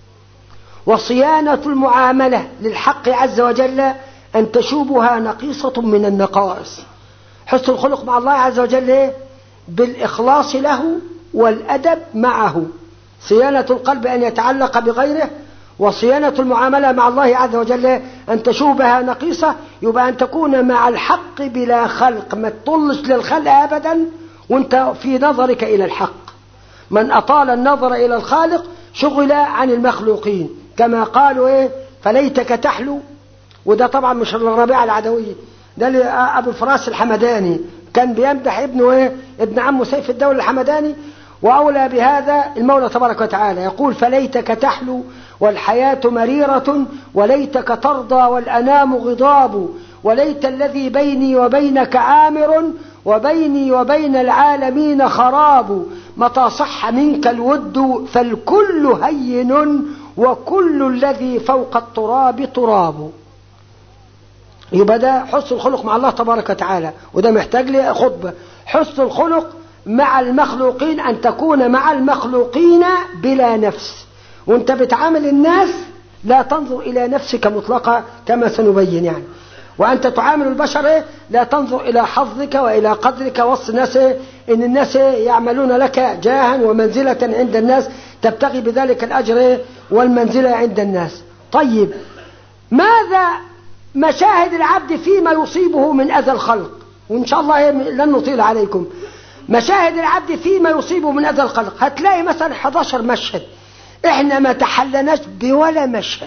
Speaker 3: وصيانة المعاملة للحق عز وجل أن تشوبها نقيصة من النقائص حسن الخلق مع الله عز وجل إيه؟ بالإخلاص له والأدب معه صيانة القلب أن يتعلق بغيره وصيانة المعاملة مع الله عز وجل أن تشوبها نقيصة يبقى أن تكون مع الحق بلا خلق ما تطلش للخلق أبدا وانت في نظرك إلى الحق من أطال النظر إلى الخالق شغل عن المخلوقين كما قالوا إيه فليتك تحلو وده طبعا مش الربيع العدوية ده أبو فراس الحمداني كان بيمدح ابنه إيه ابن عمه سيف الدولة الحمداني وأولى بهذا المولى تبارك وتعالى يقول فليتك تحلو والحياة مريرة وليتك ترضى والأنام غضاب وليت الذي بيني وبينك عامر وبيني وبين العالمين خراب متى صح منك الود فالكل هين وكل الذي فوق التراب تراب يبقى ده حسن الخلق مع الله تبارك وتعالى وده محتاج لي خطبة حسن الخلق مع المخلوقين أن تكون مع المخلوقين بلا نفس وانت بتعامل الناس لا تنظر إلى نفسك مطلقة كما سنبين يعني وأنت تعامل البشر إيه؟ لا تنظر إلى حظك وإلى قدرك وسط الناس إيه؟ إن الناس إيه؟ يعملون لك جاها ومنزلة عند الناس تبتغي بذلك الأجر والمنزلة عند الناس طيب ماذا مشاهد العبد فيما يصيبه من أذى الخلق وإن شاء الله لن نطيل عليكم مشاهد العبد فيما يصيبه من أذى الخلق هتلاقي مثلا 11 مشهد احنا ما تحلناش بولا مشهد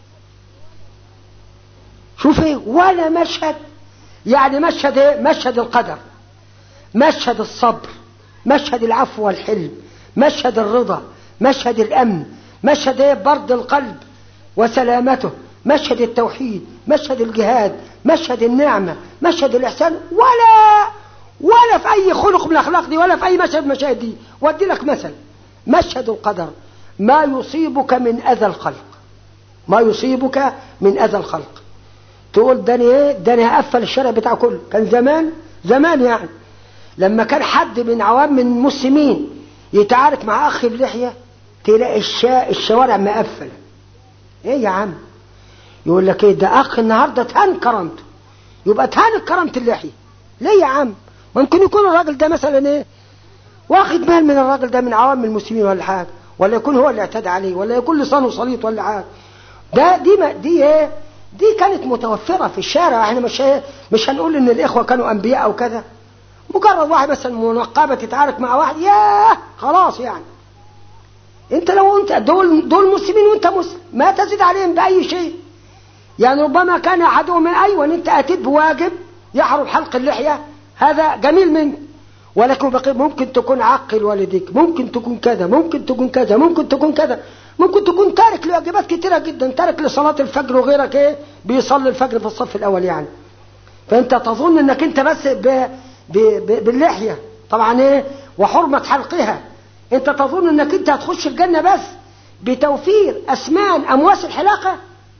Speaker 3: شوف ايه ولا مشهد يعني مشهد ايه مشهد القدر مشهد الصبر مشهد العفو والحلم مشهد الرضا مشهد الامن مشهد ايه برد القلب وسلامته مشهد التوحيد مشهد الجهاد مشهد النعمة مشهد الإحسان ولا ولا في أي خلق من الأخلاق دي ولا في أي مشهد من المشاهد دي وأدي لك مثل مشهد القدر ما يصيبك من أذى الخلق ما يصيبك من أذى الخلق تقول داني ايه داني هقفل الشارع بتاعه كله كان زمان زمان يعني لما كان حد من عوام من المسلمين يتعارك مع أخ بلحية تلاقي الشا... الشوارع مقفلة ايه يا عم يقول لك ايه ده اخ النهارده اتهان كرامته يبقى اتهان كرامه اللحيه ليه يا عم ممكن يكون الراجل ده مثلا ايه واخد مال من الراجل ده من عوام المسلمين ولا حاجه ولا يكون هو اللي اعتدى عليه ولا يكون لسانه سليط ولا حاجه ده دي ما دي ايه دي كانت متوفره في الشارع احنا مش مش هنقول ان الاخوه كانوا انبياء او كذا مجرد واحد مثلا منقبه تتعارك مع واحد ياه خلاص يعني انت لو انت دول دول مسلمين وانت مسلم ما تزيد عليهم باي شيء يعني ربما كان احدهم من ايوه ان انت اتيت بواجب يحرم حلق اللحيه هذا جميل منك ولكن بقي ممكن تكون عقل والديك ممكن تكون كذا ممكن تكون كذا ممكن تكون كذا ممكن تكون تارك لواجبات كتيره جدا تارك لصلاه الفجر وغيرك ايه بيصلي الفجر في الصف الاول يعني فانت تظن انك انت بس ب... ب... ب... باللحيه طبعا ايه وحرمه حلقها انت تظن انك انت هتخش الجنه بس بتوفير اسمان امواس الحلاقه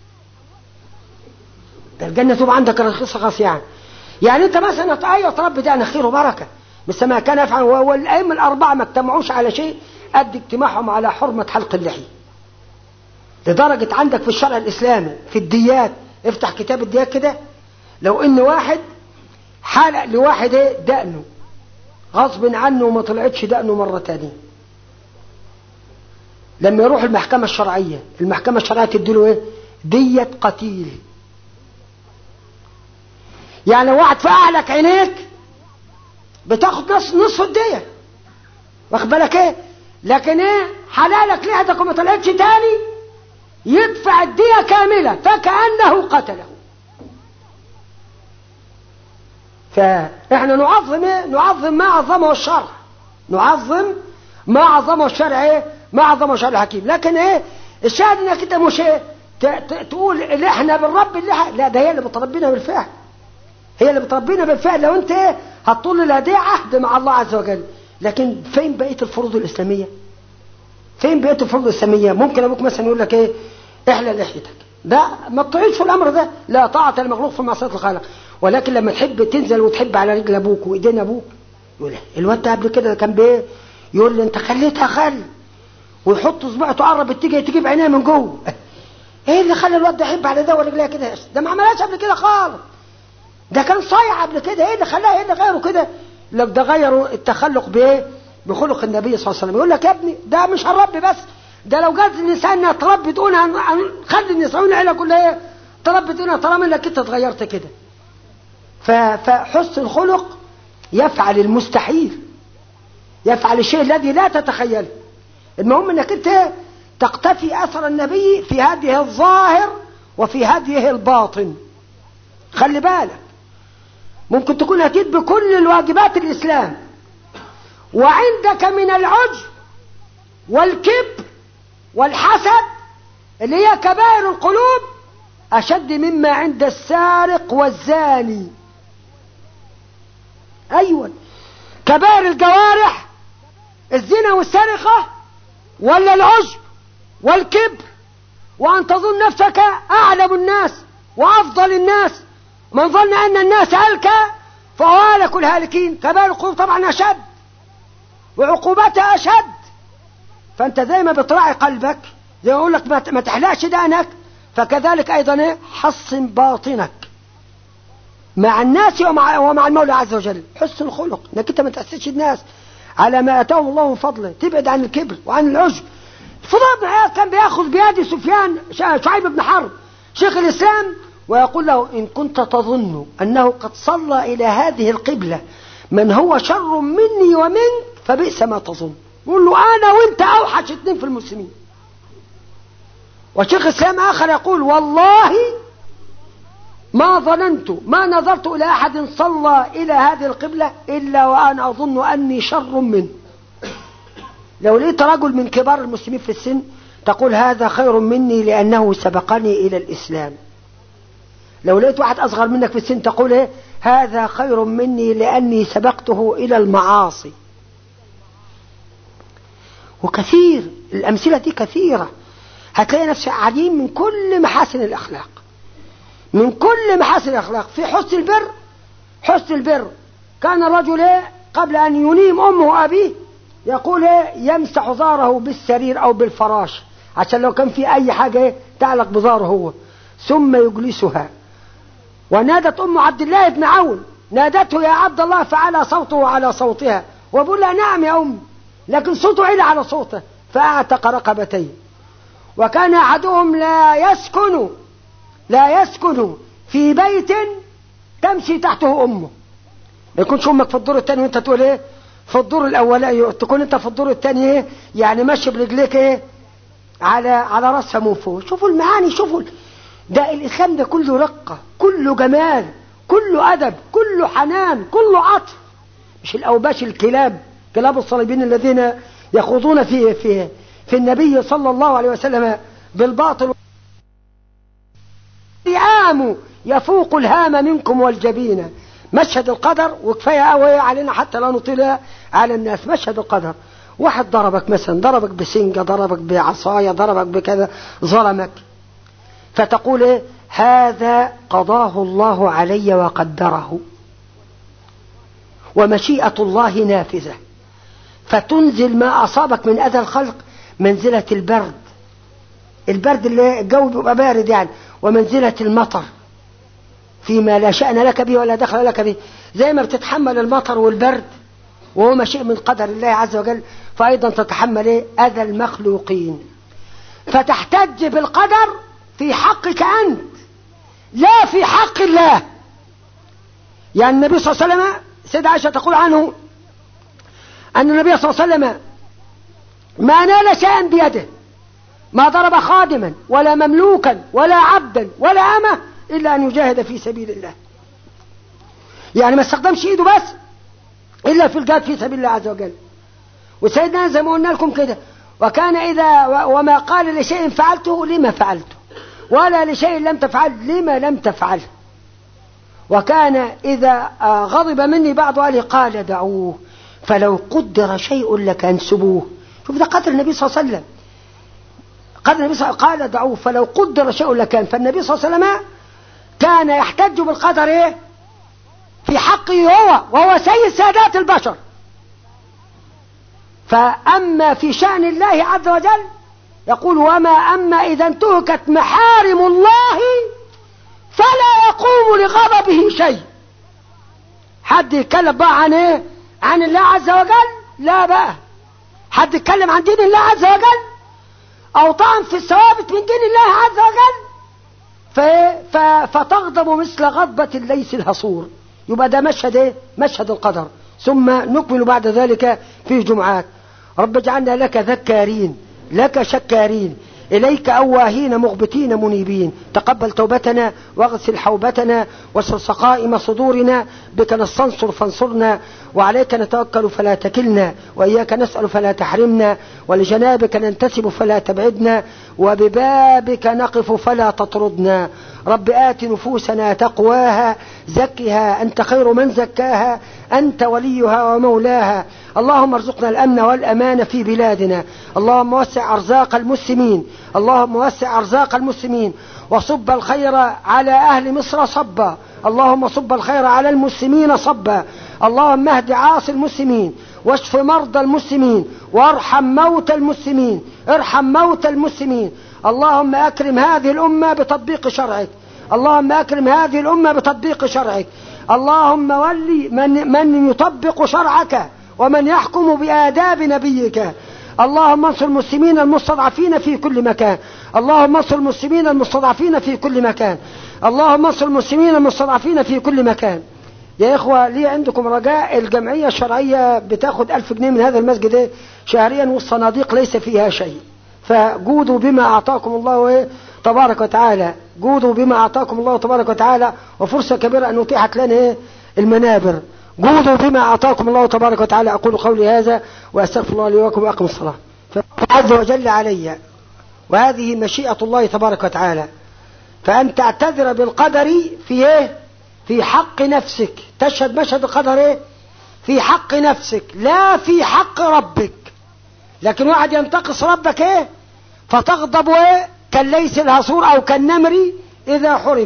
Speaker 3: ده الجنه تبقى عندك رخيصه خاص يعني يعني انت مثلا ايوه رب ده انا خير وبركه بس ما كان يفعل والائمه الاربعه ما اجتمعوش على شيء قد اجتماعهم على حرمه حلق اللحيه لدرجه عندك في الشرع الاسلامي في الديات افتح كتاب الديات كده لو ان واحد حلق لواحد ايه دقنه غصب عنه وما طلعتش دقنه مره تانية لما يروح المحكمه الشرعيه المحكمه الشرعيه تديله ايه دية قتيل يعني واحد فقعلك عينيك بتاخد نص نصف الدية واخد بالك ايه لكن ايه حلالك لحدك وما طلعتش تاني يدفع الدية كاملة فكأنه قتله فاحنا نعظم ايه نعظم ما عظمه الشرع نعظم ما عظمه الشرع ايه ما عظمه الشرع الحكيم لكن ايه الشاهد انك انت مش ايه تقول اللي احنا بنربي اللي لا ده هي اللي بتربينا بالفعل هي اللي بتربينا بالفعل لو انت ايه هتطول لها دي عهد مع الله عز وجل لكن فين بقيه الفروض الاسلاميه فين بقيه الفروض الاسلاميه ممكن ابوك مثلا يقول لك ايه احلى لحيتك ده ما تطيعش في الامر ده لا طاعه المخلوق في معصيه الخالق ولكن لما تحب تنزل وتحب على رجل ابوك وايدين ابوك يقول الواد ده قبل كده كان بايه يقول لي انت خليتها خل ويحط صباعه تقرب تيجي تجيب عينيها من جوه ايه اللي خلى الواد ده يحب على ده ورجليها كده ده ما عملهاش قبل كده خالص ده كان صايع قبل كده ايه اللي خلاه ايه اللي غيره كده لك ده غيروا التخلق بايه بخلق النبي صلى الله عليه وسلم يقول لك يا ابني ده مش هنربي بس ده لو جت النساء تربي تقول هنخلي النساء العيله كلها ايه تربي تقول طالما انك انت اتغيرت كده فحسن الخلق يفعل المستحيل يفعل الشيء الذي لا تتخيله المهم انك انت تقتفي اثر النبي في هذه الظاهر وفي هذه الباطن خلي بالك ممكن تكون أتيت بكل الواجبات الإسلام وعندك من العجب والكبر والحسد اللي هي كبائر القلوب أشد مما عند السارق والزاني أيوة كبائر الجوارح الزنا والسرقة ولا العجب والكبر وأن تظن نفسك أعلم الناس وأفضل الناس من ظن أن الناس هلكة فهو هلك الهالكين كبائر القلوب طبعا أشد وعقوبتها أشد فأنت زي ما بتراعي قلبك زي ما أقول لك ما تحلقش دقنك فكذلك أيضا إيه؟ حصن باطنك مع الناس ومع, ومع المولى عز وجل حسن الخلق انك انت ما تأسسش الناس على ما اتاهم الله من فضله تبعد عن الكبر وعن العجب فضل بن عياض كان بياخذ بيد سفيان شعيب بن حرب شيخ الاسلام ويقول له إن كنت تظن أنه قد صلى إلى هذه القبلة من هو شر مني ومنك فبئس ما تظن يقول له أنا وأنت أوحش اثنين في المسلمين وشيخ الإسلام آخر يقول والله ما ظننت ما نظرت إلى أحد صلى إلى هذه القبلة إلا وأنا أظن أني شر منه لو لقيت رجل من كبار المسلمين في السن تقول هذا خير مني لأنه سبقني إلى الإسلام لو لقيت واحد أصغر منك في السن تقول إيه هذا خير مني لأني سبقته إلى المعاصي وكثير الأمثلة دي كثيرة هتلاقي نفسك قاعدين من كل محاسن الأخلاق من كل محاسن الأخلاق في حسن البر حسن البر كان الرجل إيه قبل أن ينيم أمه وأبيه يقول إيه يمسح ظهره بالسرير أو بالفراش عشان لو كان في أي حاجة إيه تعلق بظهره هو ثم يجلسها ونادت أم عبد الله بن عون نادته يا عبد الله فعلى صوته على صوتها وبقول لها نعم يا أم لكن صوته علا على صوته فأعتق رقبتين وكان أحدهم لا يسكن لا يسكن في بيت تمشي تحته أمه ما يكونش أمك في الدور الثاني وأنت تقول إيه في الدور الأولاني تكون أنت في الدور الثاني إيه يعني ماشي برجليك إيه على على راسها من فوق شوفوا المعاني شوفوا ده الإسلام ده كله رقة كله جمال كله أدب كله حنان كله عطف مش الأوباش الكلاب كلاب الصليبين الذين يخوضون في في في النبي صلى الله عليه وسلم بالباطل الهام يفوق الهام منكم والجبين مشهد القدر وكفاية قوي علينا حتى لا نطيل على الناس مشهد القدر واحد ضربك مثلا ضربك بسنجة ضربك بعصاية ضربك بكذا ظلمك فتقول ايه هذا قضاه الله علي وقدره ومشيئة الله نافذة فتنزل ما أصابك من أذى الخلق منزلة البرد البرد اللي الجو بيبقى بارد يعني ومنزلة المطر فيما لا شأن لك به ولا دخل لك به زي ما بتتحمل المطر والبرد وهو شيء من قدر الله عز وجل فأيضا تتحمل إيه؟ أذى المخلوقين فتحتج بالقدر في حقك أنت لا في حق الله يعني النبي صلى الله عليه وسلم سيدة عائشة تقول عنه أن النبي صلى الله عليه وسلم ما نال شيئا بيده ما ضرب خادما ولا مملوكا ولا عبدا ولا أمه إلا أن يجاهد في سبيل الله يعني ما استخدمش إيده بس إلا في الجهاد في سبيل الله عز وجل وسيدنا زي ما قلنا لكم كده وكان إذا وما قال لشيء فعلته لما فعلته ولا لشيء لم تفعل لما لم تفعل وكان إذا غضب مني بعض أهلي قال دعوه فلو قدر شيء لكان سبوه شوف ده قدر النبي صلى الله عليه وسلم قدر النبي صلى الله عليه وسلم قال دعوه فلو قدر شيء لكان فالنبي صلى الله عليه وسلم كان يحتج بالقدر ايه في حقه هو وهو سيد سادات البشر فأما في شأن الله عز وجل يقول وما أما إذا انتهكت محارم الله فلا يقوم لغضبه شيء حد يتكلم بقى عن ايه عن الله عز وجل لا بقى حد يتكلم عن دين الله عز وجل او طعن في الثوابت من دين الله عز وجل ف... فتغضب مثل غضبة الليث الهصور يبقى ده مشهد ايه مشهد القدر ثم نكمل بعد ذلك في جمعات رب اجعلنا لك ذكارين لك شكارين إليك أواهين مغبتين منيبين تقبل توبتنا واغسل حوبتنا واسر سقائم صدورنا بك نستنصر فانصرنا وعليك نتوكل فلا تكلنا وإياك نسأل فلا تحرمنا ولجنابك ننتسب فلا تبعدنا وببابك نقف فلا تطردنا رب آت نفوسنا تقواها زكها أنت خير من زكاها أنت وليها ومولاها اللهم ارزقنا الأمن والأمان في بلادنا اللهم وسع أرزاق المسلمين اللهم وسع أرزاق المسلمين وصب الخير على أهل مصر صبا اللهم صب الخير على المسلمين صبا اللهم اهد عاصي المسلمين واشف مرضى المسلمين وارحم موتى المسلمين ارحم موتى المسلمين اللهم أكرم هذه الأمة بتطبيق شرعك اللهم أكرم هذه الأمة بتطبيق شرعك اللهم ولي من, من يطبق شرعك ومن يحكم بآداب نبيك اللهم انصر المسلمين المستضعفين في كل مكان اللهم انصر المسلمين المستضعفين في كل مكان اللهم انصر المسلمين المستضعفين في كل مكان يا إخوة لي عندكم رجاء الجمعية الشرعية بتاخد ألف جنيه من هذا المسجد شهريا والصناديق ليس فيها شيء فجودوا بما أعطاكم الله تبارك وتعالى جودوا بما أعطاكم الله تبارك وتعالى وفرصة كبيرة أن أتيحت لنا المنابر جودوا بما أعطاكم الله تبارك وتعالى أقول قولي هذا وأستغفر الله لي ولكم وأقم الصلاة عز وجل علي وهذه مشيئة الله تبارك وتعالى فأن تعتذر بالقدر في إيه؟ في حق نفسك تشهد مشهد القدر إيه؟ في حق نفسك لا في حق ربك لكن واحد ينتقص ربك إيه؟ فتغضب إيه؟ كالليس الهصور أو كالنمر إذا حرب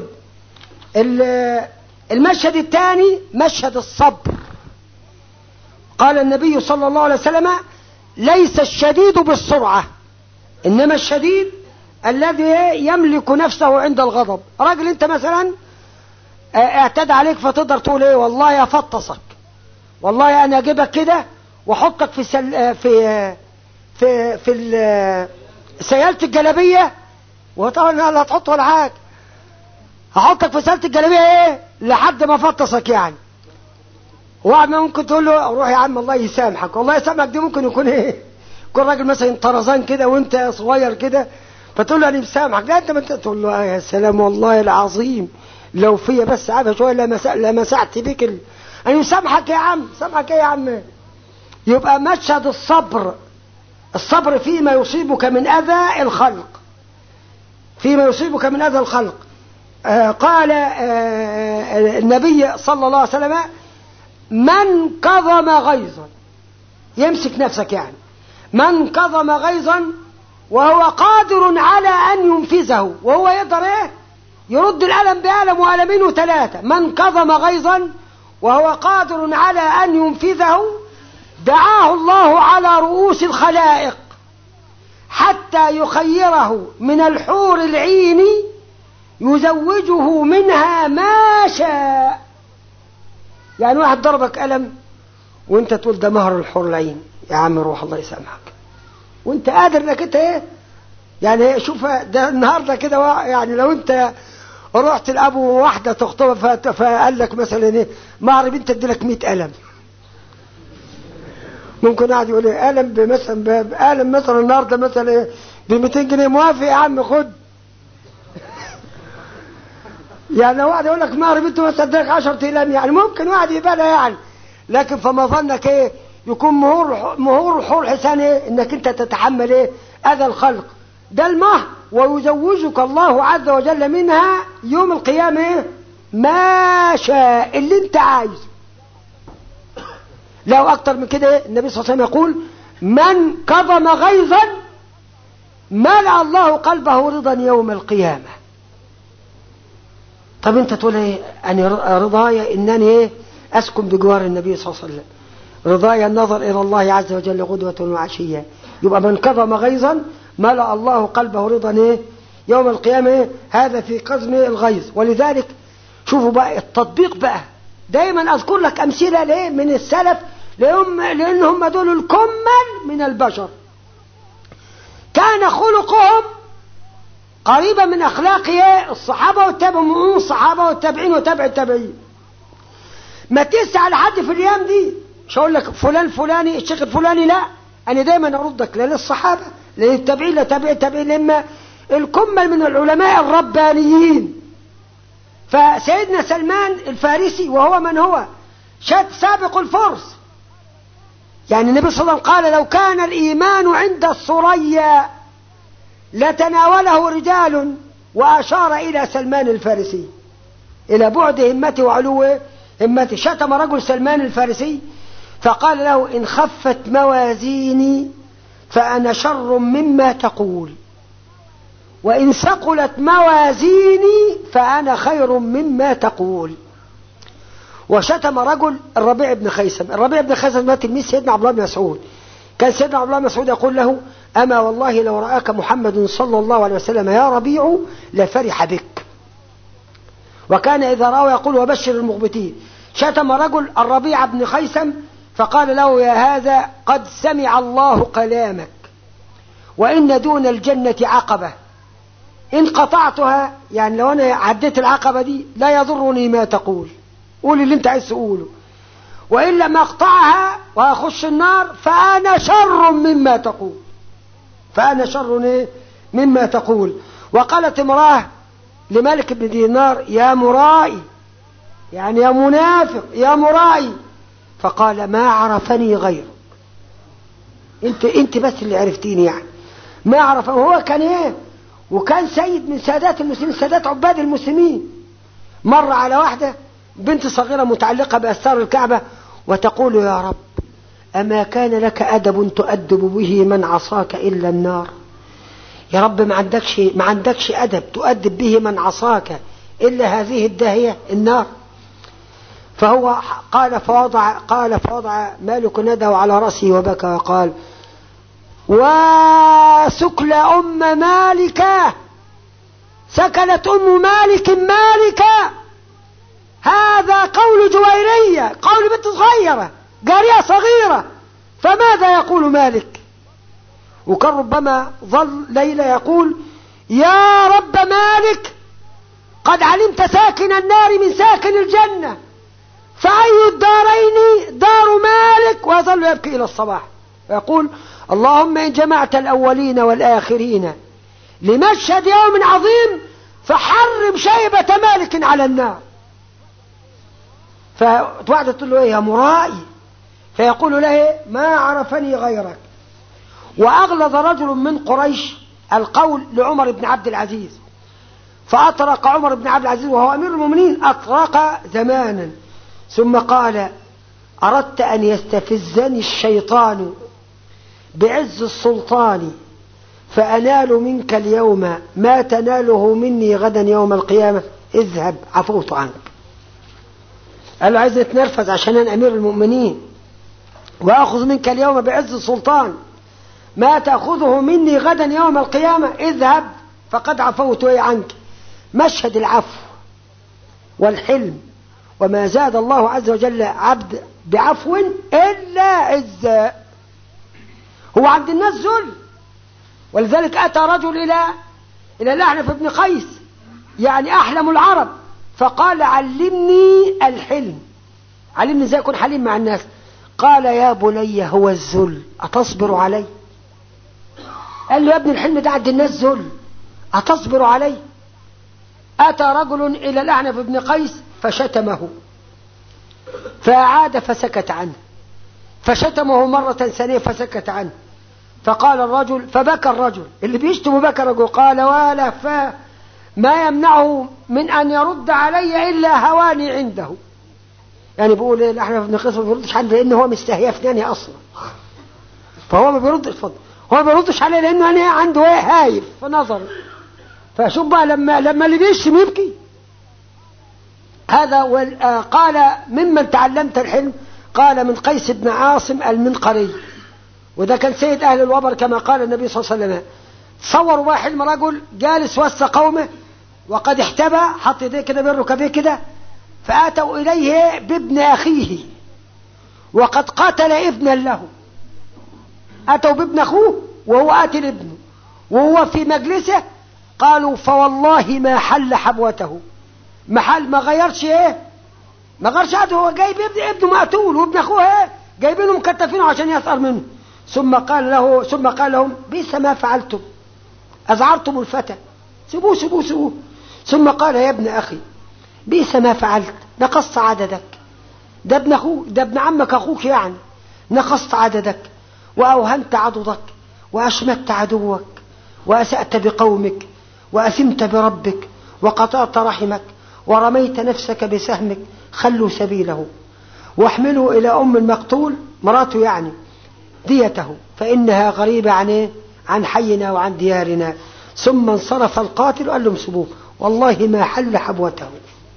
Speaker 3: المشهد الثاني مشهد الصبر قال النبي صلى الله عليه وسلم ليس الشديد بالسرعة إنما الشديد الذي يملك نفسه عند الغضب راجل انت مثلا اه، اعتدى عليك فتقدر تقول ايه والله افطسك والله انا اجيبك كده واحطك في سل... اه، في اه، في في ال- سيالة الجلابية وطبعا لا هتحط ولا حاجة هحطك في سيالة الجلابية ايه لحد ما افطسك يعني واحد ممكن تقول له روح يا عم الله يسامحك والله يسامحك دي ممكن يكون ايه يكون راجل مثلا طرزان كده وانت صغير كده فتقول له انا مسامحك لا انت ما انت تقول له آه يا سلام والله العظيم لو فيا بس عارف شويه لمس- لمسعت بيك ال... انا مسامحك يا عم مسامحك ايه يا عم يبقى مشهد الصبر الصبر فيما يصيبك من اذى الخلق فيما يصيبك من اذى الخلق آه قال آه النبي صلى الله عليه وسلم من كظم غيظا يمسك نفسك يعني من كظم غيظا وهو قادر على أن ينفذه وهو يقدر إيه يرد الألم بألم وألمين وثلاثة من كظم غيظا وهو قادر على أن ينفذه دعاه الله على رؤوس الخلائق حتى يخيره من الحور العين يزوجه منها ما شاء يعني واحد ضربك ألم وانت تقول ده مهر الحور العين يا عم روح الله يسامحك وانت قادر انك انت ايه يعني ايه شوف ده النهارده كده وا- يعني لو انت رحت لابو واحده تخطبها فت- فقال لك مثلا ايه مهر بنت ادي لك 100 قلم ممكن قاعد يقول ايه قلم بمثلا ب- قلم مثلا النهارده مثلا ايه ب 200 جنيه موافق يا عم خد يعني لو واحد يقول لك مهر بنته مثلا ادي لك 10 اقلام يعني ممكن واحد يقبلها يعني لكن فما ظنك ايه يكون مهور مهور حور حسان ايه انك انت تتحمل ايه اذى الخلق ده المهر ويزوجك الله عز وجل منها يوم القيامة ايه ما شاء اللي انت عايزه لو اكتر من كده ايه النبي صلى الله عليه وسلم يقول من كظم غيظا ملأ الله قلبه رضا يوم القيامة طب انت تقول ايه انا رضايا انني ايه اسكن بجوار النبي صلى الله عليه وسلم رضاي النظر إلى الله عز وجل غدوة وعشية يبقى من كظم غيظا ملأ الله قلبه رضا إيه؟ يوم القيامة إيه؟ هذا في قزم الغيظ ولذلك شوفوا بقى التطبيق بقى دايما أذكر لك أمثلة ليه من السلف لهم لأن هم دول الكمل من البشر كان خلقهم قريبا من أخلاق إيه؟ الصحابة والتابعين الصحابة والتابعين وتابع التابعين ما تسأل حد في الأيام دي مش هقول لك فلان فلاني الشيخ الفلاني لا أنا دايما أردك لا للصحابة لا للتابعين لا تابع التابعين لما الكمل من العلماء الربانيين فسيدنا سلمان الفارسي وهو من هو شد سابق الفرس يعني النبي صلى الله عليه وسلم قال لو كان الإيمان عند الثريا لتناوله رجال وأشار إلى سلمان الفارسي إلى بعد همته وعلو همته شتم رجل سلمان الفارسي فقال له إن خفت موازيني فأنا شر مما تقول وإن ثقلت موازيني فأنا خير مما تقول وشتم رجل الربيع بن خيسم الربيع بن خيسم ده تلميذ سيدنا عبد الله بن مسعود كان سيدنا عبد الله بن مسعود يقول له أما والله لو رآك محمد صلى الله عليه وسلم يا ربيع لفرح بك وكان إذا رأى يقول وبشر المغبتين شتم رجل الربيع بن خيسم فقال له يا هذا قد سمع الله كلامك وإن دون الجنة عقبة إن قطعتها يعني لو أنا عديت العقبة دي لا يضرني ما تقول قول اللي انت عايز تقوله وإن لم أقطعها وأخش النار فأنا شر مما تقول فأنا شر إيه؟ مما تقول وقالت امرأة لملك بن دينار يا مرائي يعني يا منافق يا مرائي فقال ما عرفني غيرك انت انت بس اللي عرفتيني يعني ما عرف هو كان ايه وكان سيد من سادات المسلمين سادات عباد المسلمين مر على واحدة بنت صغيرة متعلقة بأستار الكعبة وتقول يا رب أما كان لك أدب تؤدب به من عصاك إلا النار يا رب ما عندكش ما عندكش أدب تؤدب به من عصاك إلا هذه الداهية النار فهو قال فوضع قال فوضع مالك ندى على رأسه وبكى وقال وسكل أم مالكة سكنت أم مالك مالكة هذا قول جويرية قول بنت صغيرة جارية صغيرة فماذا يقول مالك وكان ربما ظل ليلى يقول يا رب مالك قد علمت ساكن النار من ساكن الجنة فأي الدارين دار مالك ويظل يبكي إلى الصباح ويقول اللهم إن جمعت الأولين والآخرين لمشهد يوم عظيم فحرم شيبة مالك على النار فواحدة تقول له ايه يا مرائي فيقول له ما عرفني غيرك وأغلظ رجل من قريش القول لعمر بن عبد العزيز فأطرق عمر بن عبد العزيز وهو أمير المؤمنين أطرق زمانا ثم قال أردت أن يستفزني الشيطان بعز السلطان فأنال منك اليوم ما تناله مني غدا يوم القيامة اذهب عفوت عنك قال له عايز نتنرفز عشان أنا أمير المؤمنين وأخذ منك اليوم بعز السلطان ما تأخذه مني غدا يوم القيامة اذهب فقد عفوت عنك مشهد العفو والحلم وما زاد الله عز وجل عبد بعفو إلا عزا هو عند الناس ذل ولذلك أتى رجل إلى إلى الأحنف بن قيس يعني أحلم العرب فقال علمني الحلم علمني ازاي أكون حليم مع الناس قال يا بني هو الذل أتصبر عليه قال له يا ابن الحلم ده عند الناس ذل أتصبر عليه أتى رجل إلى الأعنف بن قيس فشتمه فأعاد فسكت عنه فشتمه مرة ثانية فسكت عنه فقال الرجل فبكى الرجل اللي بيشتم بكى الرجل قال ولا فا ما يمنعه من أن يرد علي إلا هواني عنده يعني بيقول ايه الاحنف بن قيس ما بيردش عنه لان هو مستهيفني اصلا فهو ما بيردش اتفضل هو ما بيردش عليه لانه انا عنده ايه هايف في نظر فشوف بقى لما لما اللي بيشتم يبكي هذا قال ممن تعلمت الحلم قال من قيس بن عاصم المنقري وده كان سيد أهل الوبر كما قال النبي صلى الله عليه وسلم تصوروا بقى حلم رجل جالس وسط قومه وقد احتبى حط يديه كده بين ركبيه كده فأتوا إليه بابن أخيه وقد قتل ابنا له أتوا بابن أخوه وهو قاتل ابنه وهو في مجلسه قالوا فوالله ما حل حبوته محل ما غيرش ايه ما غيرش هو جايب ابن ابنه مقتول وابن اخوه ايه جايبينه مكتفينه عشان يسأل منه ثم قال له ثم قال لهم بئس ما فعلتم أزعرتم الفتى سيبوه سيبوه سيبوه ثم قال يا ابن أخي بئس ما فعلت نقصت عددك ده ابن أخوك ده ابن عمك أخوك يعني نقصت عددك وأوهنت عضدك وأشمت عدوك وأسأت بقومك وأثمت بربك وقطعت رحمك ورميت نفسك بسهمك خلوا سبيله واحملوا إلى أم المقتول مراته يعني ديته فإنها غريبة عن إيه؟ عن حينا وعن ديارنا ثم انصرف القاتل وقال لهم سبوه والله ما حل حبوته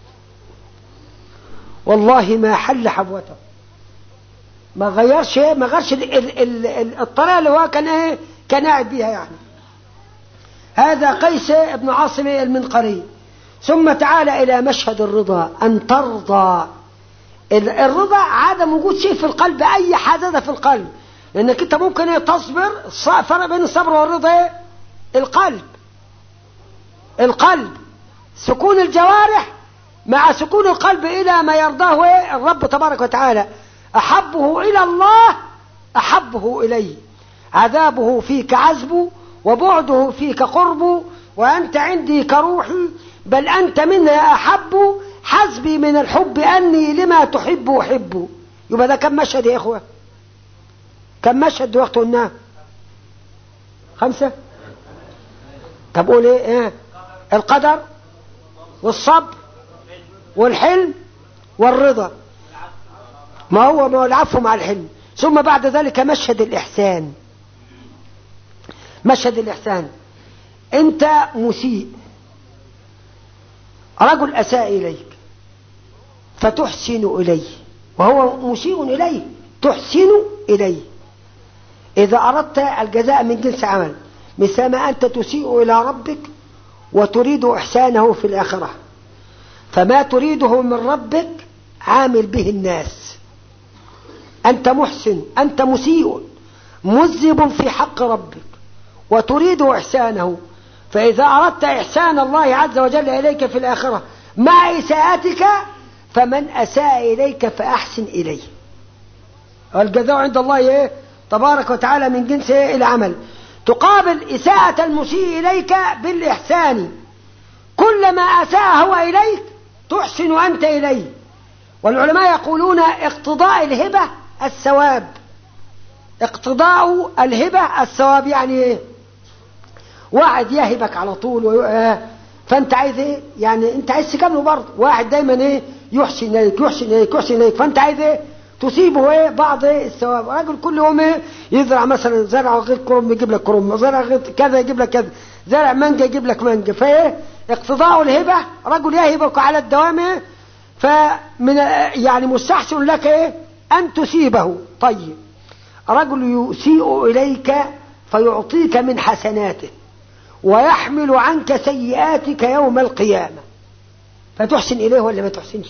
Speaker 3: والله ما حل حبوته ما غيرش ايه ما غيرش الطريقه اللي هو كان ايه كان قاعد بيها يعني هذا قيس بن عاصم المنقري ثم تعال الى مشهد الرضا ان ترضى الرضا عدم وجود شيء في القلب اي حدث في القلب لانك انت ممكن ايه تصبر فرق بين الصبر والرضا ايه القلب القلب سكون الجوارح مع سكون القلب إلى ما يرضاه إيه؟ الرب تبارك وتعالى أحبه إلى الله أحبه إليه عذابه فيك عذب وبعده فيك قرب وأنت عندي كروحي بل أنت منها أحب حسبي من الحب أني لما تحب أحب يبقى ده كم مشهد يا إخوة كم مشهد وقت قلناه خمسة طب قول إيه, إيه؟ القدر والصبر والحلم والرضا ما هو ما هو العفو مع الحلم ثم بعد ذلك مشهد الإحسان مشهد الإحسان أنت مسيء رجل أساء إليك فتحسن إليه وهو مسيء إليه تحسن إليه إذا أردت الجزاء من جنس عمل مثل ما أنت تسيء إلى ربك وتريد إحسانه في الآخرة فما تريده من ربك عامل به الناس أنت محسن أنت مسيء مذنب في حق ربك وتريد إحسانه فإذا أردت إحسان الله عز وجل إليك في الآخرة مع إساءتك فمن أساء إليك فأحسن إليه الجزاء عند الله إيه؟ تبارك وتعالى من جنس إيه؟ العمل تقابل إساءة المسيء إليك بالإحسان كلما أساء هو إليك تحسن أنت إليه والعلماء يقولون اقتضاء الهبة الثواب اقتضاء الهبة الثواب يعني ايه واحد يهبك على طول وي... آه فانت عايز ايه يعني انت عايز تكمله برضه واحد دايما ايه يحسن اليك يحسن اليك يحسن اليك فانت عايز ايه تصيبه ايه بعض ايه الثواب راجل كل يوم ايه يزرع مثلا زرع غير كرم يجيب لك كرم زرع غير كذا يجيب لك كذا زرع مانجا يجيب لك مانجا فايه اقتضاء الهبة رجل يهبك على الدوام إيه؟ فمن يعني مستحسن لك ايه ان تسيبه طيب رجل يسيء اليك فيعطيك من حسناته ويحمل عنك سيئاتك يوم القيامة فتحسن إليه ولا ما تحسنش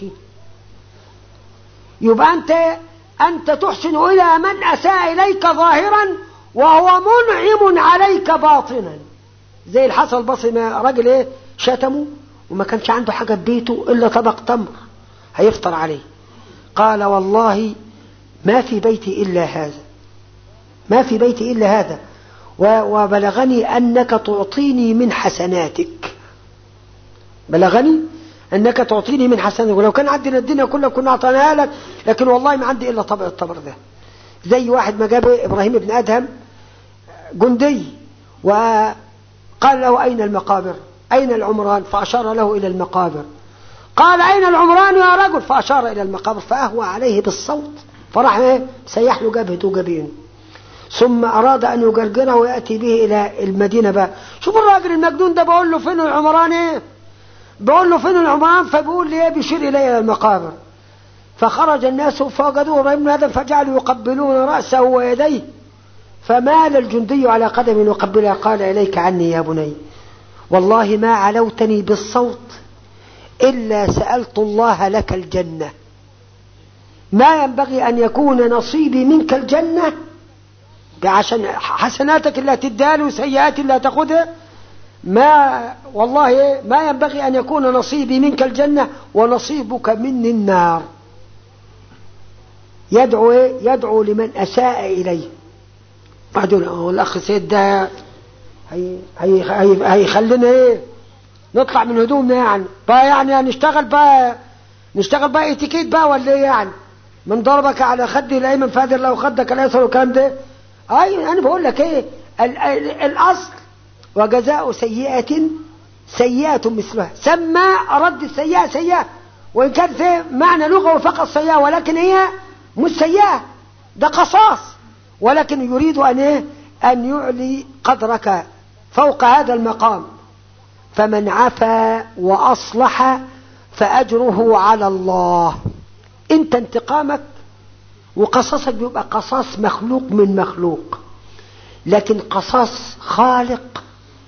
Speaker 3: يبقى أنت أنت تحسن إلى من أساء إليك ظاهرا وهو منعم عليك باطنا زي الحسن البصري ما راجل ايه شتمه وما كانش عنده حاجة في بيته إلا طبق تمر هيفطر عليه قال والله ما في بيتي إلا هذا ما في بيتي إلا هذا وبلغني أنك تعطيني من حسناتك بلغني أنك تعطيني من حسناتك ولو كان عندنا الدنيا كلها كنا أعطيناها لك لكن والله ما عندي إلا طبق التمر ده زي واحد ما جاب إبراهيم بن أدهم جندي وقال له أين المقابر أين العمران فأشار له إلى المقابر قال أين العمران يا رجل فأشار إلى المقابر فأهوى عليه بالصوت فراح ايه سيح له جبهته وجبينه ثم أراد أن يجرجره ويأتي به إلى المدينة بقى شوف الراجل المجنون ده بقول له فين العمران ايه بقول له فين العمران فبيقول لي ايه بيشير إلي إلى المقابر فخرج الناس فوجدوه ابراهيم بن ادم فجعلوا يقبلون رأسه ويديه فمال الجندي على قدم يقبلها قال إليك عني يا بني والله ما علوتني بالصوت إلا سألت الله لك الجنة ما ينبغي أن يكون نصيبي منك الجنة عشان حسناتك اللي هتديها له وسيئاتي اللي هتاخدها ما والله ما ينبغي أن يكون نصيبي منك الجنة ونصيبك مني النار يدعو إيه؟ يدعو لمن أساء إليه بعدين الأخ سيد ده هي هي هي هيخلينا إيه نطلع من هدومنا يعني بقى يعني نشتغل بقى نشتغل بقى اتيكيت بقى ولا ايه يعني من ضربك على خدي الايمن فادر لو خدك الايسر والكلام ده اي انا بقول لك ايه ال ال الاصل وجزاء سيئة سيئة مثلها سمى رد السيئة سيئة وإن كان في معنى لغوي فقط سيئة ولكن هي مش سيئة ده قصاص ولكن يريد أن إيه أن يعلي قدرك فوق هذا المقام فمن عفا وأصلح فأجره على الله انت انتقامك وقصصك بيبقى قصاص مخلوق من مخلوق لكن قصاص خالق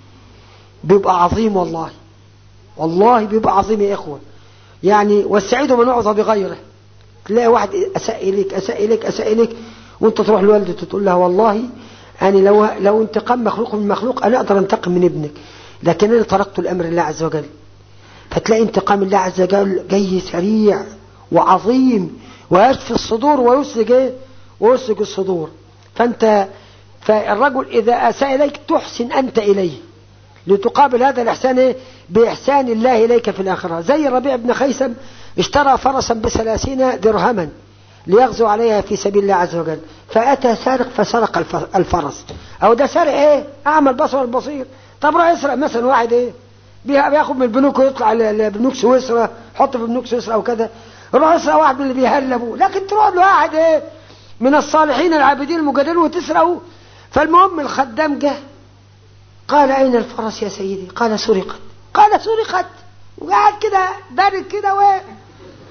Speaker 3: بيبقى عظيم والله والله بيبقى عظيم يا إخوة يعني والسعيد من أعظى بغيره تلاقي واحد أساء إليك أساء إليك أساء إليك وانت تروح لوالدته تقول لها والله يعني لو لو انتقام مخلوق من مخلوق أنا أقدر أنتقم من ابنك لكن أنا تركت الأمر الله عز وجل فتلاقي انتقام الله عز وجل جاي سريع وعظيم ويشفي الصدور ويسلج ايه ويسلج الصدور فانت فالرجل اذا اساء اليك تحسن انت اليه لتقابل هذا الاحسان ايه باحسان الله اليك في الاخره زي الربيع بن خيثم اشترى فرسا بثلاثين درهما ليغزو عليها في سبيل الله عز وجل فاتى سارق فسرق الفرس او ده سارق ايه اعمى البصر البصير طب راح يسرق مثلا واحد ايه بياخد من البنوك ويطلع لبنوك سويسرا حط في بنوك سويسرا او كذا روح اسرق واحد من اللي بيهلبوا لكن تروح له واحد ايه من الصالحين العابدين المجادلين وتسرقه فالمهم الخدام جه قال اين الفرس يا سيدي قال سرقت قال سرقت وقعد كده بارد كده و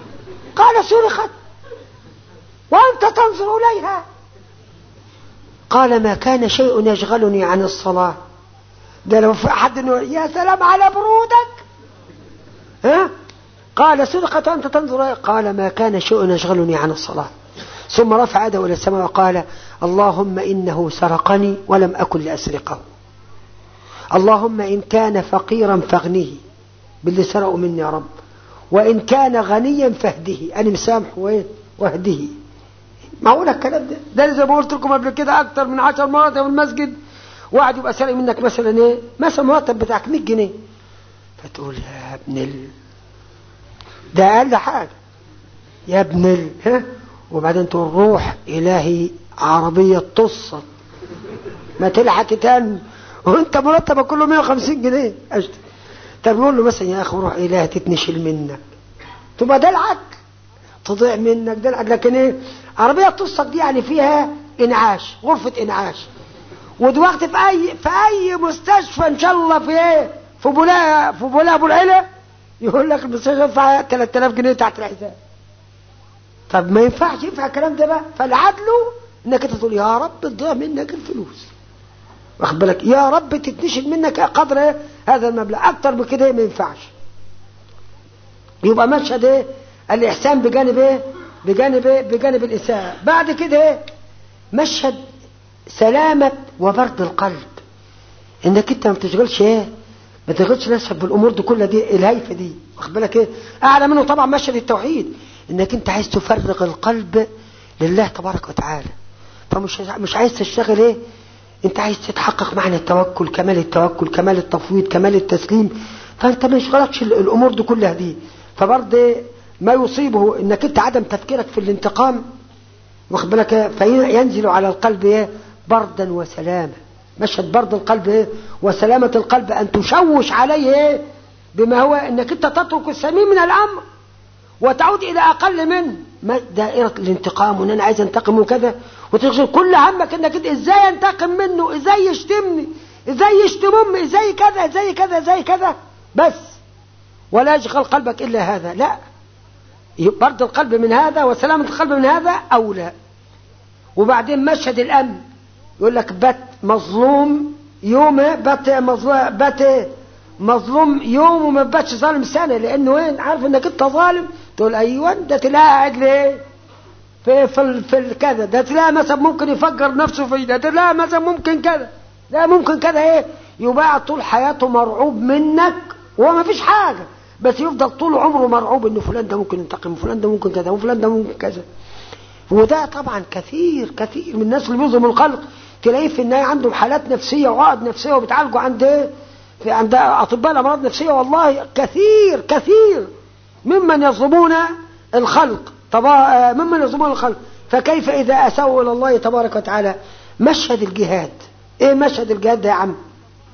Speaker 3: قال سرقت وانت تنظر اليها قال ما كان شيء يشغلني عن الصلاة ده لو في أحد إنه يا سلام على برودك ها قال صدقت أنت تنظر قال ما كان شيء يشغلني عن الصلاة ثم رفع يده إلى السماء وقال اللهم إنه سرقني ولم أكن لأسرقه اللهم إن كان فقيرا فاغنيه باللي سرقوا مني يا رب وإن كان غنيا فاهده أنا مسامحه وإيه واهده معقول الكلام ده ده زي ما قلت لكم قبل كده أكتر من عشر مرات في المسجد واحد يبقى سارق منك مثلا إيه مثلا مرتب بتاعك 100 جنيه فتقول يا ابن ال... ده أقل حاجة يا ابن ال... ها وبعدين تقول روح إلهي عربية تصل ما تلحق تاني وانت مرتبك كله 150 جنيه أشتري طب نقول له مثلا يا اخي روح إلهي تتنشل منك تبقى دلعك تضيع منك دلعك لكن ايه عربية تصل دي يعني فيها انعاش غرفة انعاش ودلوقتي في اي في اي مستشفى ان شاء الله في ايه في بولاء في بولاء ابو العلا يقول لك المستشفى يدفع 3000 جنيه تحت الحساب طب ما ينفعش ينفع الكلام ده بقى فالعدل انك انت تقول يا رب تضيع منك الفلوس واخد بالك يا رب تتنشل منك قدر هذا المبلغ اكتر من كده ما ينفعش يبقى مشهد ايه الاحسان بجانب ايه بجانب ايه بجانب الاساءه بعد كده ايه مشهد سلامه وبرد القلب انك انت ما بتشغلش ايه ما تشغلش نفسك بالامور دي كلها دي الهيفه دي واخد بالك ايه اعلى منه طبعا مشهد التوحيد انك انت عايز تفرغ القلب لله تبارك وتعالى فمش مش عايز تشتغل ايه انت عايز تتحقق معنى التوكل كمال التوكل كمال التفويض كمال التسليم فانت ما يشغلكش الامور دي كلها دي فبرضه ما يصيبه انك انت عدم تفكيرك في الانتقام واخد بالك فينزل على القلب ايه بردا وسلاما مشهد برد القلب ايه وسلامة القلب ان تشوش عليه ايه بما هو انك انت تترك السمين من الامر وتعود الى اقل منه دائرة الانتقام وان انا عايز انتقم وكذا وتشغل كل همك انك انت ازاي انتقم منه ازاي يشتمني ازاي يشتم امي ازاي كذا ازاي كذا ازاي كذا بس ولا يشغل قلبك الا هذا لا برد القلب من هذا وسلامة القلب من هذا اولى وبعدين مشهد الامن يقول لك بات مظلوم يوم بات مظلوم بات مظلوم يوم وما باتش ظالم سنه لانه وين عارف انك انت ظالم تقول ايوه ده تلاقي قاعد ليه في في في كذا ده تلاقي مثلا ممكن يفجر نفسه في ده تلاقي مثلا ممكن كذا ده ممكن كذا ايه يبقى طول حياته مرعوب منك وهو ما فيش حاجه بس يفضل طول عمره مرعوب انه فلان ده ممكن ينتقم فلان ده ممكن كذا وفلان ده ممكن كذا وده طبعا كثير كثير من الناس اللي بيظلموا الخلق تلاقيه في النهايه عندهم حالات نفسيه وعقد نفسيه وبيتعالجوا عند ايه في عند اطباء الامراض النفسيه والله كثير كثير ممن يظلمون الخلق طبعا ممن يظلمون الخلق فكيف اذا اسوا الى الله تبارك وتعالى مشهد الجهاد ايه مشهد الجهاد ده يا عم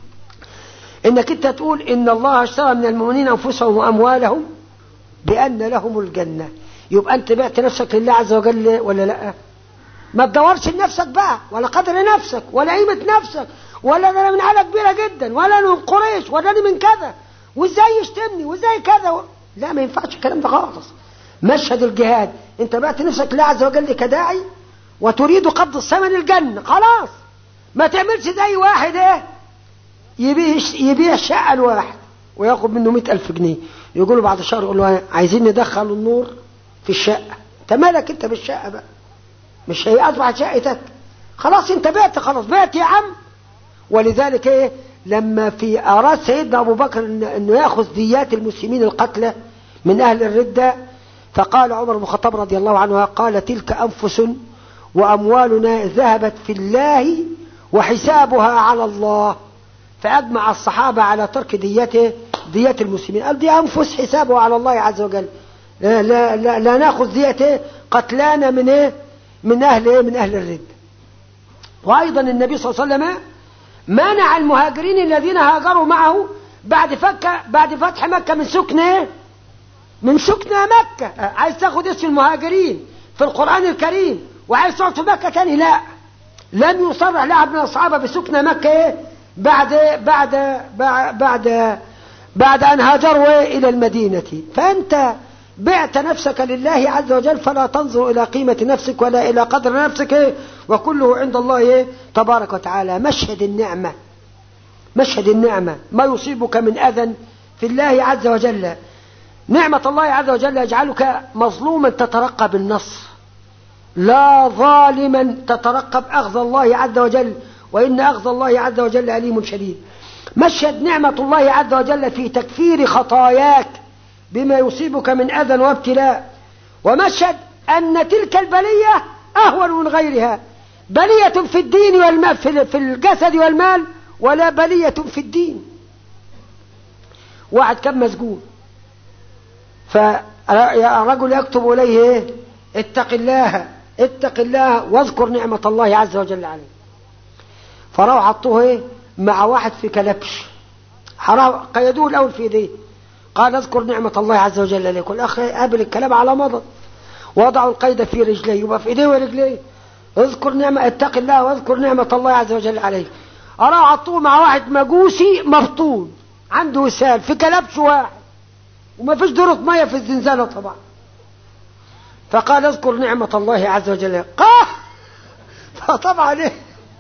Speaker 3: انك انت تقول ان الله اشترى من المؤمنين انفسهم واموالهم بان لهم الجنه يبقى انت بعت نفسك لله عز وجل ولا لا ما تدورش لنفسك بقى ولا قدر نفسك ولا قيمه نفسك ولا انا من عيله كبيره جدا ولا انا من قريش ولا انا من كذا وازاي يشتمني وازاي كذا و... لا ما ينفعش الكلام ده خالص مشهد الجهاد انت بعت نفسك لله عز وجل كداعي وتريد قبض الثمن الجنه خلاص ما تعملش زي واحد ايه يبيع يبيع شقه لواحد وياخد منه مئة ألف جنيه يقولوا بعد شهر يقول له عايزين ندخل النور في الشقة انت مالك انت بالشقة بقى مش هي أصبحت شقتك خلاص انت بعت خلاص بعت يا عم ولذلك ايه لما في أراد سيدنا أبو بكر أنه يأخذ ديات المسلمين القتلى من أهل الردة فقال عمر بن الخطاب رضي الله عنه قال تلك أنفس وأموالنا ذهبت في الله وحسابها على الله فأجمع الصحابة على ترك ديته ديات المسلمين قال دي أنفس حسابه على الله عز وجل لا, لا, لا, لا ناخذ ديته قتلانا من ايه من أهل ايه من أهل الرد وأيضا النبي صلى الله عليه وسلم منع المهاجرين الذين هاجروا معه بعد فك بعد فتح مكة من سكن ايه من سكن مكة عايز تاخد اسم المهاجرين في القرآن الكريم وعايز تقعد في مكة تاني لا لم يصرح لأحد من الصحابة بسكن مكة ايه بعد بعد بعد بعد أن هاجروا إلى المدينة فأنت بعت نفسك لله عز وجل فلا تنظر إلى قيمة نفسك ولا إلى قدر نفسك وكله عند الله إيه؟ تبارك وتعالى مشهد النعمة مشهد النعمة ما يصيبك من أذى في الله عز وجل نعمة الله عز وجل يجعلك مظلوما تترقب النصر لا ظالما تترقب أخذ الله عز وجل وإن أخذ الله عز وجل أليم شديد مشهد نعمة الله عز وجل في تكفير خطاياك بما يصيبك من أذى وابتلاء ومشهد أن تلك البلية أهون من غيرها بلية في الدين والمال في الجسد والمال ولا بلية في الدين واحد كان مسجون فالرجل يكتب إليه إيه؟ اتق الله اتق الله واذكر نعمة الله عز وجل عليه فراحوا حطوه ايه مع واحد في كلبش قيدوه الأول في ايديه قال اذكر نعمة الله عز وجل عليك والأخ قابل الكلام على مضض وضعوا القيد في رجليه يبقى في ايديه ورجليه اذكر نعمة اتق الله واذكر نعمة الله عز وجل عليك أراه حطوه مع واحد مجوسي مبطون عنده وسال في كلبش واحد وما فيش دورة مية في الزنزانة طبعا فقال اذكر نعمة الله عز وجل قاه فطبعا ايه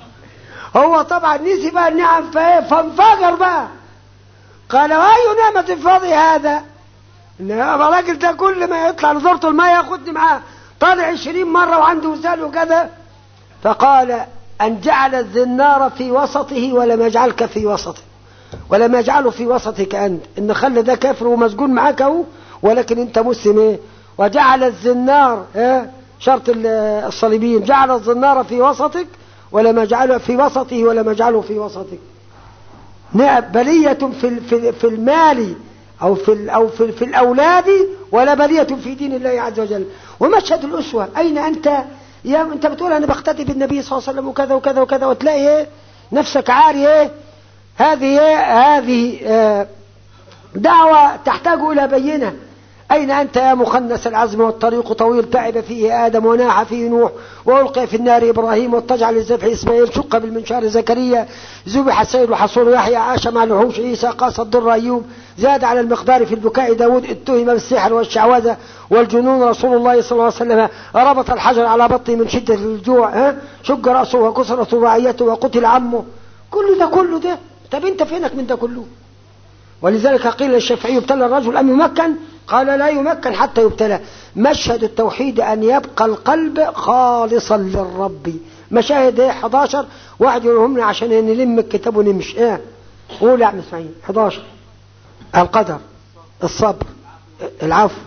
Speaker 3: هو طبعا نسي بقى النعم فانفجر بقى قال اي نعمة فاضي هذا الراجل ده كل ما يطلع لزورة الماء ياخدني معاه طالع عشرين مرة وعنده وسال وكذا فقال أن جعل الزنار في وسطه ولم يجعلك في وسطه ولم يجعله في وسطك أنت إن خلى ده كافر ومسجون معاك اهو ولكن أنت مسلم إيه وجعل الزنار إيه شرط الصليبيين جعل الزنار في وسطك ولم يجعله في وسطه ولم يجعله في وسطك نعم بلية في في في المال أو في أو في, في الأولاد ولا بلية في دين الله عز وجل ومشهد الأسوة أين أنت يا أنت بتقول أنا بقتدي بالنبي صلى الله عليه وسلم وكذا وكذا وكذا وتلاقي إيه نفسك عاري إيه هذه إيه هذه آه دعوة تحتاج إلى بينة أين أنت يا مخنس العزم والطريق طويل تعب فيه آدم وناح فيه نوح وألقي في النار إبراهيم واتجع للذبح إسماعيل شق بالمنشار زكريا ذبح السيد وحصول يحيى عاش مع الوحوش عيسى قاس الضر أيوب زاد على المقدار في البكاء داود اتهم بالسحر والشعوذة والجنون رسول الله صلى الله عليه وسلم ربط الحجر على بطنه من شدة الجوع ها شق رأسه وكسرت رباعيته وقتل عمه كل ده كله ده طب انت فينك من ده كله ولذلك قيل للشافعي ابتلى الرجل أم يمكن قال لا يمكن حتى يبتلى مشهد التوحيد أن يبقى القلب خالصا للرب مشاهد ايه 11 واحد يقولهم لي عشان نلم الكتاب ونمشي ايه قول يا عم اسماعيل 11 القدر الصبر العفو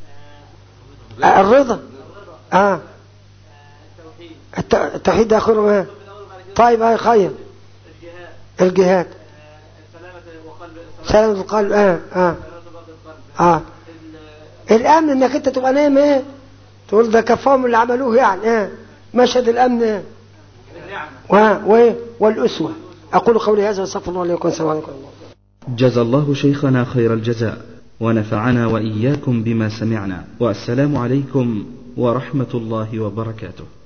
Speaker 3: الرضا اه التوحيد اخره ايه طيب ايه خير الجهاد سلامة القلب اه اه اه الامن انك انت تبقى نايم ايه تقول ده كفاهم اللي عملوه يعني ايه مشهد الامن ايه وايه والاسوه اقول قولي هذا واستغفر الله لي ولكم السلام عليكم
Speaker 4: جزى الله شيخنا خير الجزاء ونفعنا واياكم بما سمعنا والسلام عليكم ورحمه الله وبركاته